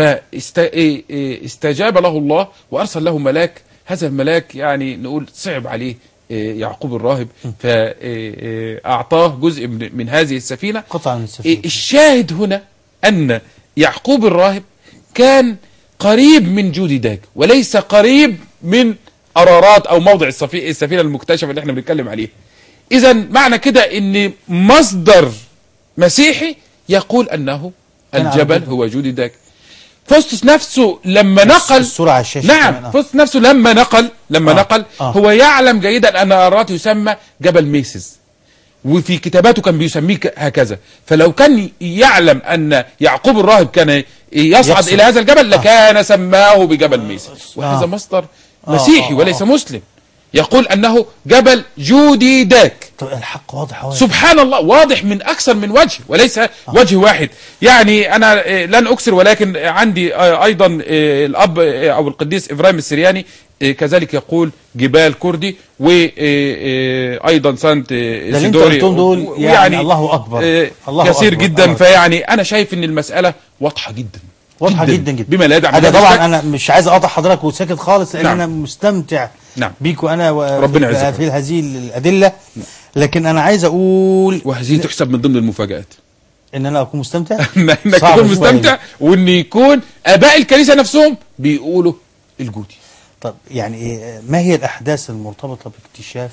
فاستجاب له الله وأرسل له ملاك هذا الملاك يعني نقول صعب عليه آه، يعقوب الراهب فأعطاه جزء من من هذه السفينة قطعه من آه، السفينه الشاهد هنا أن يعقوب الراهب كان قريب من جودي داك وليس قريب من أرارات أو موضع السفي- السفينة المكتشفة اللي احنا بنتكلم عليها إذا معنى كده أن مصدر مسيحي يقول أنه كان على الجبل الجبل. هو جودي داك فوستوس نفسه لما نقل الصوره على الشاشه كمان، نعم آه. فوستوس نفسه لما نقل لما آه، نقل آه. هو يعلم جيدا أن أرارات يسمى جبل ميسز وفي كتاباته كان بيسميه ك- هكذا فلو كان يعلم أن يعقوب الراهب كان يصعد يقصد. إلى هذا الجبل لكان سماه بجبل ميسز وهذا آه. مصدر آه، مسيحي آه، وليس آه. مسلم يقول أنه جبل جودي داك طب الحق واضح أوي. سبحان الله واضح من أكثر من وجه وليس وجه واحد يعني أنا آه، لن أكثر ولكن عندي آه، أيضا آه، الأب آه، أو القديس إبراهيم السرياني آه، كذلك يقول جبال كردي وأيضا سانت آه، ده اللي انت سيدوري قلتهم دول و- يعني الله أكبر. آه، الله كثير أكبر. جدا الله. فيعني أنا شايف أن المسألة واضحة جدا واضحه جدا جدا بما لا يدعم هذا منها طبعا شك. انا مش عايز اقطع حضرتك وساكت خالص لان نعم. انا مستمتع نعم. بيك وانا و... ربنا في- يعزك. في هذه الادله لكن انا عايز اقول وهذه تحسب من ضمن المفاجآت ان انا اكون مستمتع انك صعب تكون شوية. مستمتع وان يكون اباء الكنيسه نفسهم بيقولوا الجودي طب يعني إيه ما هي الاحداث المرتبطه باكتشاف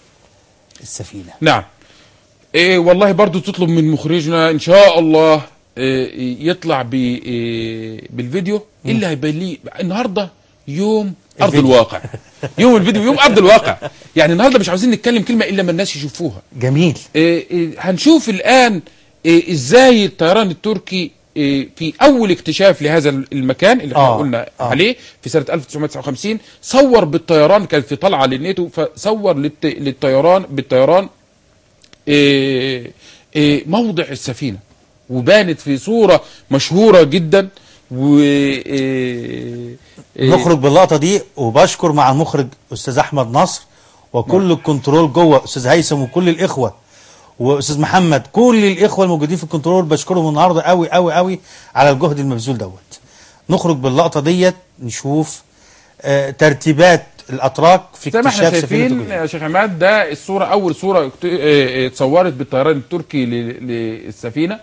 السفينه نعم إيه والله برضو تطلب من مخرجنا ان شاء الله آه، يطلع ب- آه، بالفيديو اللي هيبين لي النهارده يوم ارض الفيديو. الواقع يوم الفيديو يوم ارض الواقع يعني النهارده مش عاوزين نتكلم كلمه الا ما الناس يشوفوها جميل آه، آه، هنشوف الآن آه، ازاي الطيران التركي آه، في أول اكتشاف لهذا المكان اللي احنا آه، قلنا آه. عليه في سنة 1959 صور بالطيران كان في طلعة للناتو فصور للت- للطيران بالطيران آه، آه، موضع السفينة وبانت في صورة مشهورة جدا و آه، آه، نخرج باللقطه دي وبشكر مع المخرج استاذ احمد نصر وكل الكنترول جوه استاذ هيثم وكل الاخوه واستاذ محمد كل الاخوه الموجودين في الكنترول بشكرهم النهارده قوي قوي قوي على الجهد المبذول دوت نخرج باللقطه ديت نشوف آه ترتيبات الاتراك في زي ما احنا اكتشاف سفينه شايفين الجوية. يا شيخ عماد ده الصورة أول صورة اكت- اه، اه، اتصورت بالطيران التركي ل- للسفينة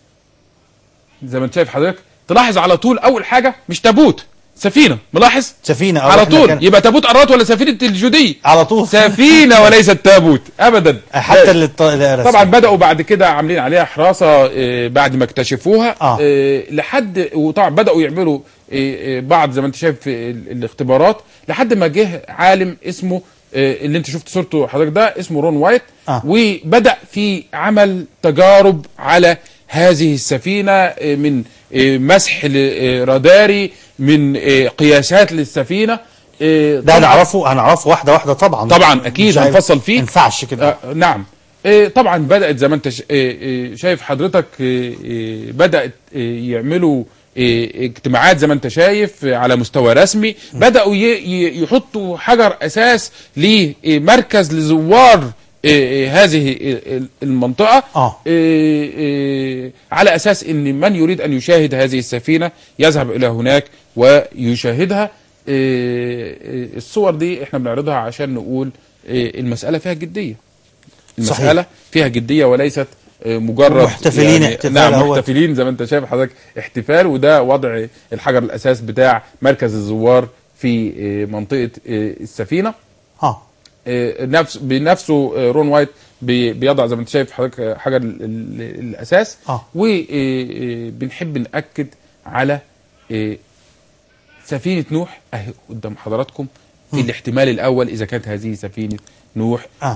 زي ما انت شايف حضرتك تلاحظ على طول أول حاجة مش تابوت سفينة ملاحظ سفينه آه، على إحنا طول كان- يبقى تابوت قرات ولا سفينة الجودية على طول سفينة وليست تابوت أبدا حتى اللي الط- اللي طبعا رسم. بدأوا بعد كده عاملين عليها حراسة آه، بعد ما اكتشفوها آه. آه، لحد وطبعا بدأوا يعملوا آه، آه، بعض زي ما انت شايف في ال- الاختبارات لحد ما جه عالم اسمه آه، اللي انت شفت صورته حضرتك ده اسمه رون وايت آه. وبدأ في عمل تجارب على هذه السفينة آه، من آه، مسح ل- آه، راداري من آه، قياسات للسفينة آه، ده طبعاً- هنعرفه هنعرفه واحده واحده طبعا طبعا أكيد مش عارف- هنفصل فيه. ما ينفعش كده آه نعم آه طبعا بدأت زي ما انت ش- آه آه شايف حضرتك آه آه بدأت آه يعملوا آه اجتماعات زي ما انت شايف آه على مستوى رسمي بدأوا ي- ي- يحطوا حجر أساس لمركز لزوار آه آه هذه آه، المنطقة آه. آه، آه، على أساس أن من يريد أن يشاهد هذه السفينة يذهب إلى هناك ويشاهدها آه، آه، الصور دي احنا بنعرضها عشان نقول آه، المسألة فيها جدية المسألة فيها جدية وليست آه، مجرد محتفلين احتفال نعم أهوت. محتفلين زي ما انت شايف حضرتك احتفال وده وضع الحجر الأساس بتاع مركز الزوار في آه، منطقة آه، السفينة اه آه، نفس بنفسه آه، رون وايت بي- بيضع زي ما انت شايف حضرتك آه، حجر ال- ال- الاساس آه. وبنحب ناكد على آه، سفينه نوح اهي قدام حضراتكم في الاحتمال الاول اذا كانت هذه سفينه نوح آه.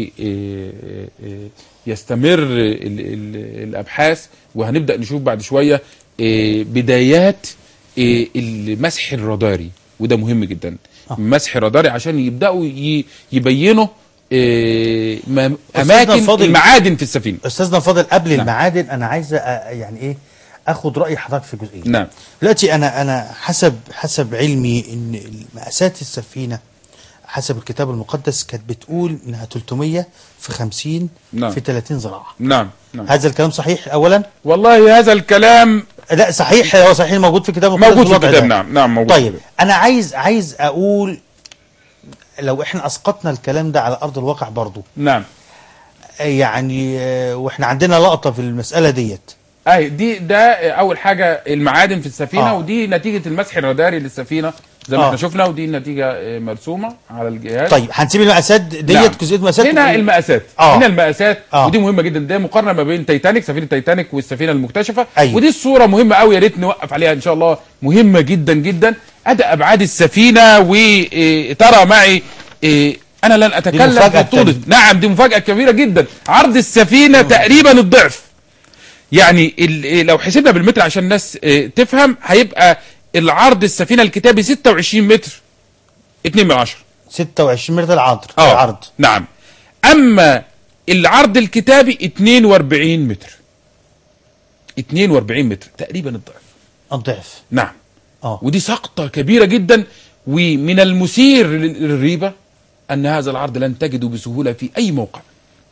ويستمر الابحاث وهنبدا نشوف بعد شويه آه، بدايات آه، المسح الراداري وده مهم جدا آه. مسح راداري عشان يبداوا ي- يبينوا آه، م- أستاذنا اماكن الفاضل. المعادن في السفينه استاذنا فاضل قبل نعم. المعادن انا عايز أ- يعني ايه اخد راي حضرتك في جزئيه نعم دلوقتي انا انا حسب حسب علمي ان مقاسات السفينه حسب الكتاب المقدس كانت بتقول انها 300 في 50 نعم. في 30 ذراع نعم نعم هذا الكلام صحيح اولا والله هذا الكلام لا صحيح هو صحيح موجود في الكتاب المقدس موجود في بالوضع الكتاب ده. نعم نعم موجود طيب انا عايز عايز اقول لو احنا اسقطنا الكلام ده على ارض الواقع برضو نعم يعني آه، واحنا عندنا لقطه في المساله ديت اي دي ده اول حاجه المعادن في السفينه آه. ودي نتيجه المسح الراداري للسفينه زي ما آه. احنا شفنا ودي النتيجه آه، مرسومه على الجهاز طيب هنسيب المقاسات ديت نعم. جزئيه مقاسات هنا المقاسات آه. هنا المقاسات آه. ودي مهمه جدا ده مقارنه ما بين تايتانيك سفينه تايتانيك والسفينه المكتشفه أيوة. ودي الصوره مهمه قوي يا ريت نوقف عليها ان شاء الله مهمه جدا جدا ادى ابعاد السفينه وترى معي إيه، انا لن اتكلم مفاجأة في الطول تانية. نعم دي مفاجاه كبيره جدا عرض السفينه تقريبا الضعف يعني ال- إيه، لو حسبنا بالمتر عشان الناس إيه، تفهم هيبقى العرض السفينه الكتابي 26 متر 2 من 10 26 متر العرض اه العرض نعم اما العرض الكتابي 42 متر 42 متر تقريبا الضعف الضعف نعم اه ودي سقطة كبيرة جدا ومن المثير لل- للريبة أن هذا العرض لن تجده بسهولة في أي موقع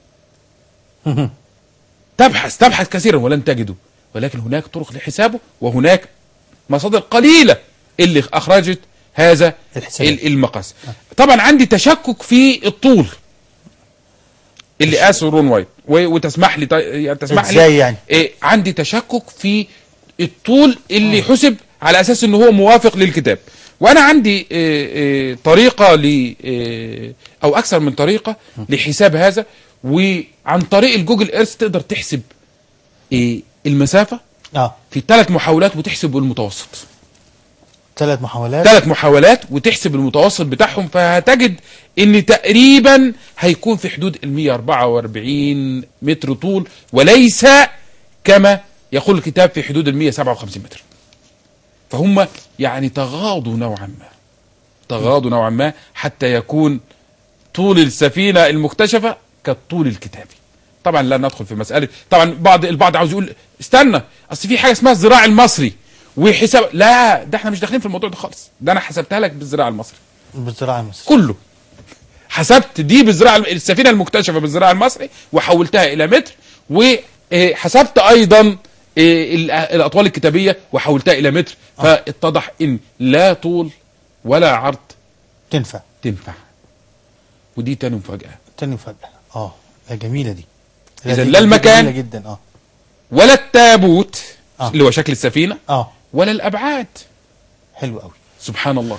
تبحث تبحث كثيرا ولن تجده ولكن هناك طرق لحسابه وهناك مصادر قليلة اللي أخرجت هذا الحسابات. ال- المقاس طبعا عندي تشكك في الطول اللي قاسه رون وايت و- وتسمح لي يعني تسمح لي ازاي يعني إيه عندي تشكك في الطول اللي حسب على اساس ان هو موافق للكتاب وانا عندي إيه إيه طريقه ل إيه او اكثر من طريقه لحساب هذا وعن طريق الجوجل ايرث تقدر تحسب إيه المسافه اه في ثلاث محاولات وتحسب المتوسط ثلاث محاولات ثلاث محاولات وتحسب المتوسط بتاعهم فهتجد ان تقريبا هيكون في حدود ال 144 متر طول وليس كما يقول الكتاب في حدود ال 157 متر فهم يعني تغاضوا نوعا ما تغاضوا نوعا ما حتى يكون طول السفينة المكتشفة كالطول الكتابي طبعا لا ندخل في مسألة طبعا بعض البعض عاوز يقول استنى اصل في حاجة اسمها الزراع المصري وحساب لا ده احنا مش داخلين في الموضوع ده خالص ده انا حسبتها لك بالزراع المصري بالزراعه المصريه كله حسبت دي بالزراعة السفينة المكتشفة بالزراعة المصري وحولتها إلى متر وحسبت أيضا إيه، ال- الأطوال الكتابية وحولتها إلى متر فاتضح إن لا طول ولا عرض تنفع تنفع ودي تاني مفاجأة تاني فجاه اه لا جميله دي إذا دي لا المكان- جميله جدا اه ولا التابوت آه. اللي هو شكل السفينة اه ولا الأبعاد حلو قوي سبحان الله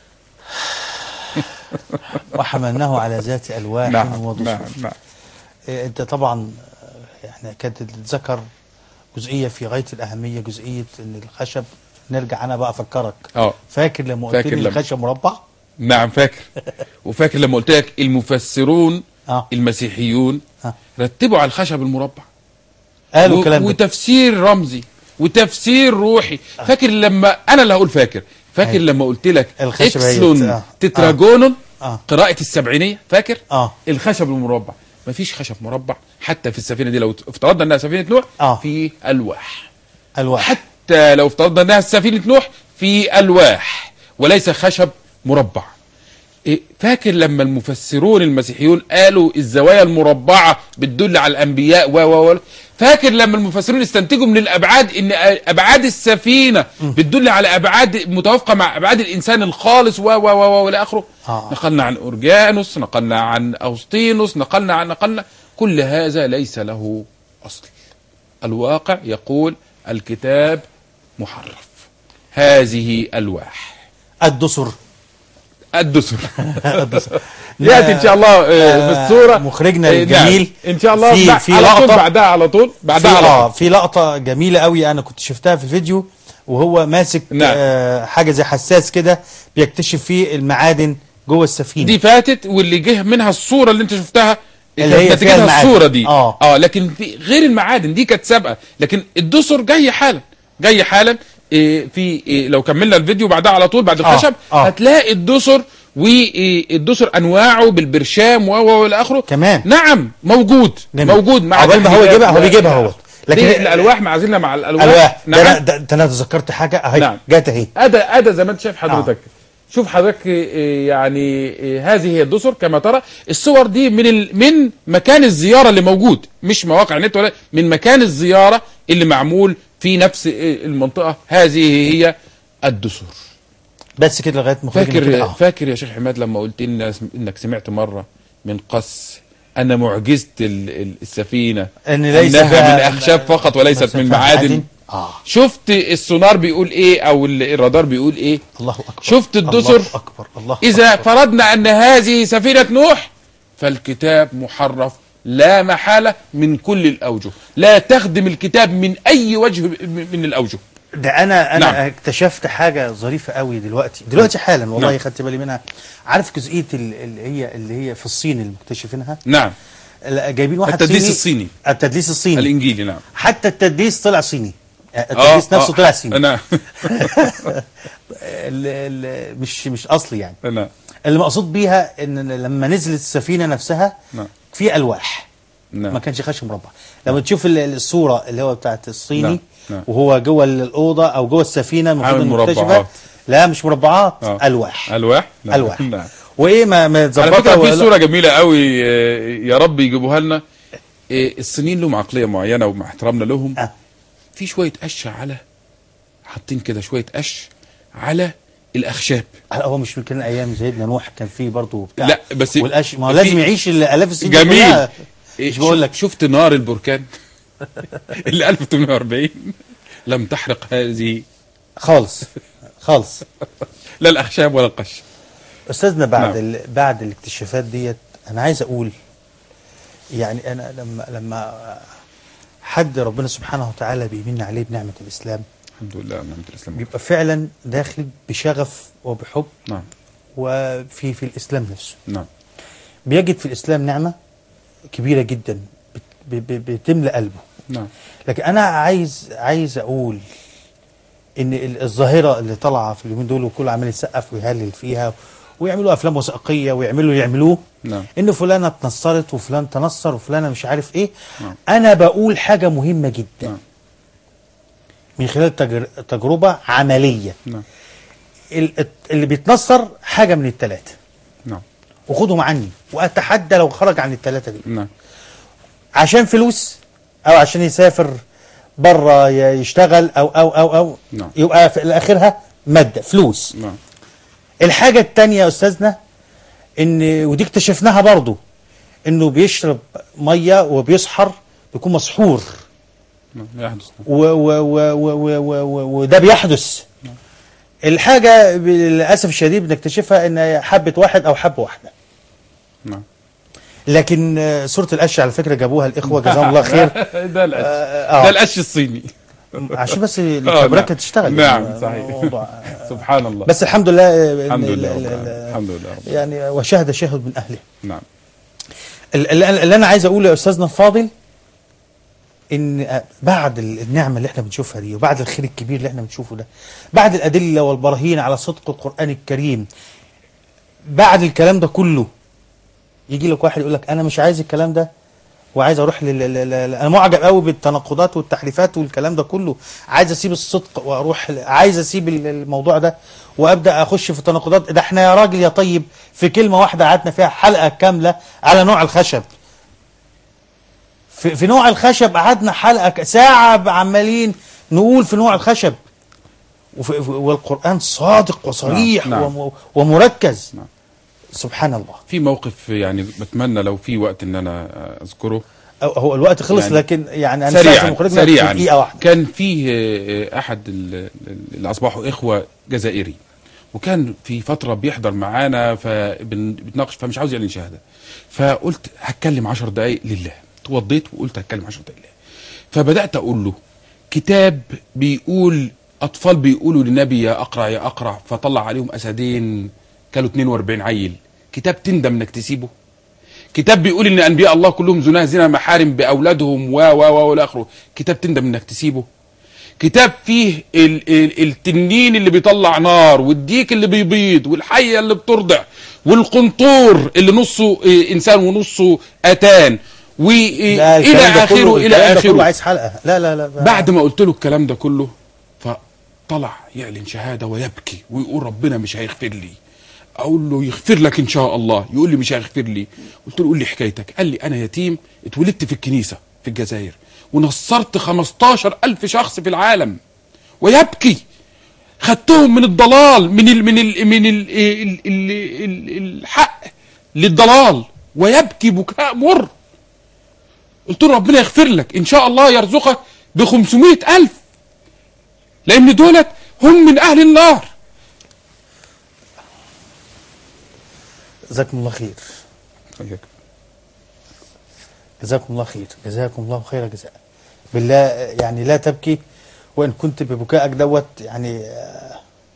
وحملناه على ذات الواح نعم ودسر نعم نعم إيه، انت طبعا آه، احنا كانت تتذكر جزئيه في غايه الاهميه جزئيه ان الخشب نرجع انا بقى افكرك اه فاكر لما قلت فاكر لي لما- الخشب مربع نعم فاكر وفاكر لما قلت لك المفسرون اه المسيحيون آه. رتبوا على الخشب المربع قالوا و- الكلام ده وتفسير رمزي وتفسير روحي فاكر لما انا اللي هقول فاكر فاكر أيوة. لما قلت لك الخشبة هي- اكسلون آه. تتراجونون اه قراءة السبعينية فاكر اه الخشب المربع مفيش خشب مربع حتى في السفينة دي لو افترضنا انها سفينة نوح آه. في الواح الواح حتى لو افترضنا انها سفينة نوح في الواح وليس خشب مربع إيه، فاكر لما المفسرون المسيحيون قالوا الزوايا المربعة بتدل على الأنبياء و و و فاكر لما المفسرون استنتجوا من الأبعاد إن أبعاد السفينة بتدل على أبعاد متوافقة مع أبعاد الإنسان الخالص و و و و إلى آخره آه. نقلنا عن أورجانوس نقلنا عن أوسطينوس نقلنا عن نقلنا كل هذا ليس له أصل الواقع يقول الكتاب محرف هذه ألواح الدسر الدسر الدسر ياتي ان شاء الله آه، في الصوره مخرجنا آه، الجميل نعم. ان شاء الله في- بع- في على طول لقطة- بعدها على طول في بعدها على اه طول في لقطه جميله قوي انا كنت شفتها في الفيديو وهو ماسك نعم. آه حاجه زي حساس كده بيكتشف فيه المعادن جوه السفينه دي فاتت واللي جه منها الصوره اللي انت شفتها اللي هي كانت فيها نتيجتها المعادن. الصوره دي آه. اه لكن في غير المعادن دي كانت سابقه لكن الدسر جاي حالا جاي حالا إيه في إيه لو كملنا الفيديو بعدها على طول بعد آه، الخشب آه. هتلاقي الدسر والدسر انواعه بالبرشام و و الى اخره كمان. نعم موجود جميل. موجود مع عقبال ما هو تحديدات يجيبها- هو و- بيجيبها هو. لكن- لكن الالواح ما زلنا مع الالواح الواح ده نعم أنا- ده ده انا تذكرت حاجه اهي نعم. جت اهي ادى ادى زي ما انت شايف حضرتك شوف حضرتك إيه، يعني إيه، هذه هي الدسر كما ترى الصور دي من ال... من مكان الزياره اللي موجود مش مواقع النت ولا من مكان الزياره اللي معمول في نفس إيه، المنطقه هذه هي الدسر بس كده لغايه مخرجنا كده فاكر آه. فاكر يا شيخ حماد لما قلت لنا انك سمعت مره من قص ان معجزه ال- ال- السفينه ان ليس انها فيها- من اخشاب فقط وليست ليس من فيها معادن اه شفت السونار بيقول ايه او ال- الرادار بيقول ايه الله اكبر شفت الدسر؟ الله اكبر الله إذا أكبر. فرضنا أن هذه سفينة نوح فالكتاب محرف لا محالة من كل الأوجه لا تخدم الكتاب من أي وجه من الأوجه ده انا انا نعم. نعم. اكتشفت حاجه ظريفه قوي دلوقتي دلوقتي حالا والله نعم. خدت بالي منها عارف جزئيه ال- اللي هي اللي هي في الصين اللي مكتشفينها نعم لا، جايبين واحد التدليس صيني الصيني. التدليس الصيني الإنجيلي نعم حتى التدليس طلع صيني التدليس نفسه طلع صيني نعم ال- ال- مش مش اصلي يعني نعم اللي مقصود بيها ان لما نزلت السفينه نفسها نعم. في الواح نعم ما كانش خشب مربع لما تشوف ال- الصوره اللي هو بتاعت الصيني نعم، نعم. وهو جوه الاوضه او جوه السفينه المفروض عامل المكتشفه مربعات. لا مش مربعات آه. الواح ألواح نعم. الواح نعم وايه ما ما على تظبطها فكرة في ولا- صورة جميلة قوي آه، يا رب يجيبوها لنا آه، الصينيين لهم عقلية معينة ومع احترامنا لهم آه. في شوية قش على حاطين كده شوية قش على الأخشاب هلا هو مش كان ايام سيدنا نوح كان فيه برضه بتاع لا، بس والقش ما هو في- لازم يعيش الالاف السنين جميل كلها. إيه، مش بقول لك شفت نار البركان اللي 1840 لم تحرق هذه خالص خالص لا الاخشاب ولا القش استاذنا بعد نعم. ال... بعد الاكتشافات ديت انا عايز اقول يعني انا لما لما حد ربنا سبحانه وتعالى بيمن عليه بنعمة الإسلام الحمد لله نعمة الإسلام بيبقى فعلا داخل بشغف وبحب نعم وفي في الإسلام نفسه نعم بيجد في الإسلام نعمة كبيرة جدا بت- ب- ب- بتملأ قلبه نعم لكن أنا عايز عايز أقول إن ال- الظاهرة اللي طالعة في اليومين دول وكل عمال يسقف ويهلل فيها ويعملوا أفلام وثائقية ويعملوا يعملوه نعم إن فلانة اتنصرت وفلان تنصر وفلانة مش عارف إيه نعم. أنا بقول حاجة مهمة جدا نعم من خلال تجر- تجربة عملية نعم ال- اللي بيتنصر حاجة من الثلاثة نعم وخدهم عني وأتحدى لو خرج عن الثلاثة دي نعم عشان فلوس او عشان يسافر بره يشتغل او او او او نعم. يبقى في اخرها ماده فلوس نعم الحاجه الثانيه يا استاذنا ان ودي اكتشفناها برضو انه بيشرب ميه وبيسحر بيكون مسحور نعم يحدث و و و و و و و وده بيحدث الحاجه للاسف الشديد بنكتشفها ان حبه واحد او حبه واحده نعم لكن آه، سوره القش على فكره جابوها الاخوه جزاهم الله خير ده القش آه. ده القش الصيني عشان بس آه، الكاميرات نعم. تشتغل نعم، يعني صحيح. موضوع- سبحان الله بس الحمد لله آه، الحمد إن لله ال- رب ال- العالمين. ال- الحمد لله رب يعني وشاهد شاهد من اهله نعم ال- ال- اللي انا عايز اقوله يا استاذنا الفاضل ان آه، بعد ال- النعمه اللي احنا بنشوفها دي وبعد الخير الكبير اللي احنا بنشوفه ده بعد الادله والبراهين على صدق القران الكريم بعد الكلام ده كله يجي لك واحد يقول لك انا مش عايز الكلام ده وعايز اروح لل... لل... لل... انا معجب قوي بالتناقضات والتحريفات والكلام ده كله عايز اسيب الصدق واروح ل... عايز اسيب ال- الموضوع ده وابدا اخش في التناقضات ده احنا يا راجل يا طيب في كلمه واحده قعدنا فيها حلقه كامله على نوع الخشب في, في نوع الخشب قعدنا حلقه ك- ساعه عمالين نقول في نوع الخشب وفي والقران صادق وصريح نعم. وم... ومركز نعم. سبحان الله في موقف يعني بتمنى لو في وقت ان انا اذكره أو- هو الوقت خلص يعني لكن يعني انا ساعة سريعا مخرجنا سريعا في دقيقه واحده كان فيه آه، احد ال- اللي اصبحوا اخوه جزائري وكان في فتره بيحضر معانا فبنتناقش فمش عاوز يعلن شهاده فقلت هتكلم عشر دقائق لله توضيت وقلت هتكلم عشر دقائق لله فبدات اقول له كتاب بيقول اطفال بيقولوا للنبي يا اقرع يا اقرع فطلع عليهم اسدين كانوا 42 عيل كتاب تندم انك تسيبه كتاب بيقول ان انبياء الله كلهم زنا زنا محارم باولادهم و و و والى اخره كتاب تندم انك تسيبه كتاب فيه ال ال التنين اللي بيطلع نار والديك اللي بيبيض والحيه اللي بترضع والقنطور اللي نصه إيه، انسان ونصه اتان لا، والى الكلام ده اخره كله- الى الكلام ده كله اخره عايز حلقه لا لا لا بعد ما قلت له الكلام ده كله فطلع يعلن شهاده ويبكي ويقول ربنا مش هيغفر لي اقول له يغفر لك ان شاء الله يقول لي مش هيغفر لي قلت له قول لي حكايتك قال لي انا يتيم اتولدت في الكنيسه في الجزائر ونصرت 15 ألف شخص في العالم ويبكي خدتهم من الضلال من ال من ال من ال ال ال ال الحق للضلال ويبكي بكاء مر قلت له ربنا يغفر لك ان شاء الله يرزقك ب 500 ألف لأن دولت هم من أهل النار جزاكم الله خير جزاكم الله خير جزاكم الله خير جزاء بالله يعني لا تبكي وان كنت ببكائك دوت يعني آه،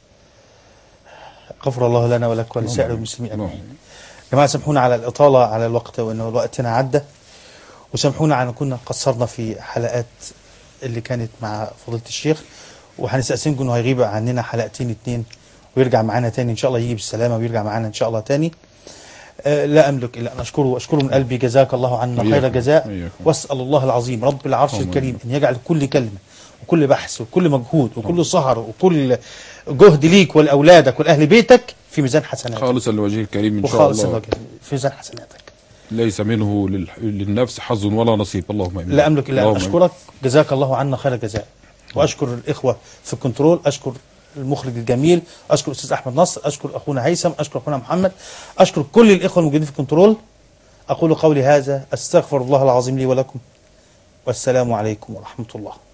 غفر الله لنا ولك ولسائر المسلمين اجمعين جماعه سامحونا على الاطاله على الوقت وانه وقتنا عدى وسامحونا على ان كنا قصرنا في حلقات اللي كانت مع فضيله الشيخ وهنستأذنكم انه هيغيب عننا حلقتين اتنين ويرجع معانا تاني ان شاء الله يجي بالسلامه ويرجع معانا ان شاء الله تاني آه، لا املك الا ان اشكره واشكره من قلبي جزاك الله عنا خير وإياكم. جزاء وإياكم. واسال الله العظيم رب العرش اللهم الكريم آمين. ان يجعل كل كلمه وكل بحث وكل مجهود وكل سهر وكل جهد ليك ولاولادك ولاهل بيتك في ميزان حسناتك خالصا لوجه الكريم إن شاء وخالص الله الوجه في ميزان حسناتك ليس منه لل... للنفس حظ ولا نصيب اللهم امين لا املك الا ان اللهم آمين. اشكرك جزاك الله عنا خير جزاء واشكر الاخوه في الكنترول اشكر المخرج الجميل اشكر الاستاذ احمد نصر اشكر اخونا هيثم اشكر اخونا محمد اشكر كل الاخوه الموجودين في الكنترول اقول قولي هذا استغفر الله العظيم لي ولكم والسلام عليكم ورحمه الله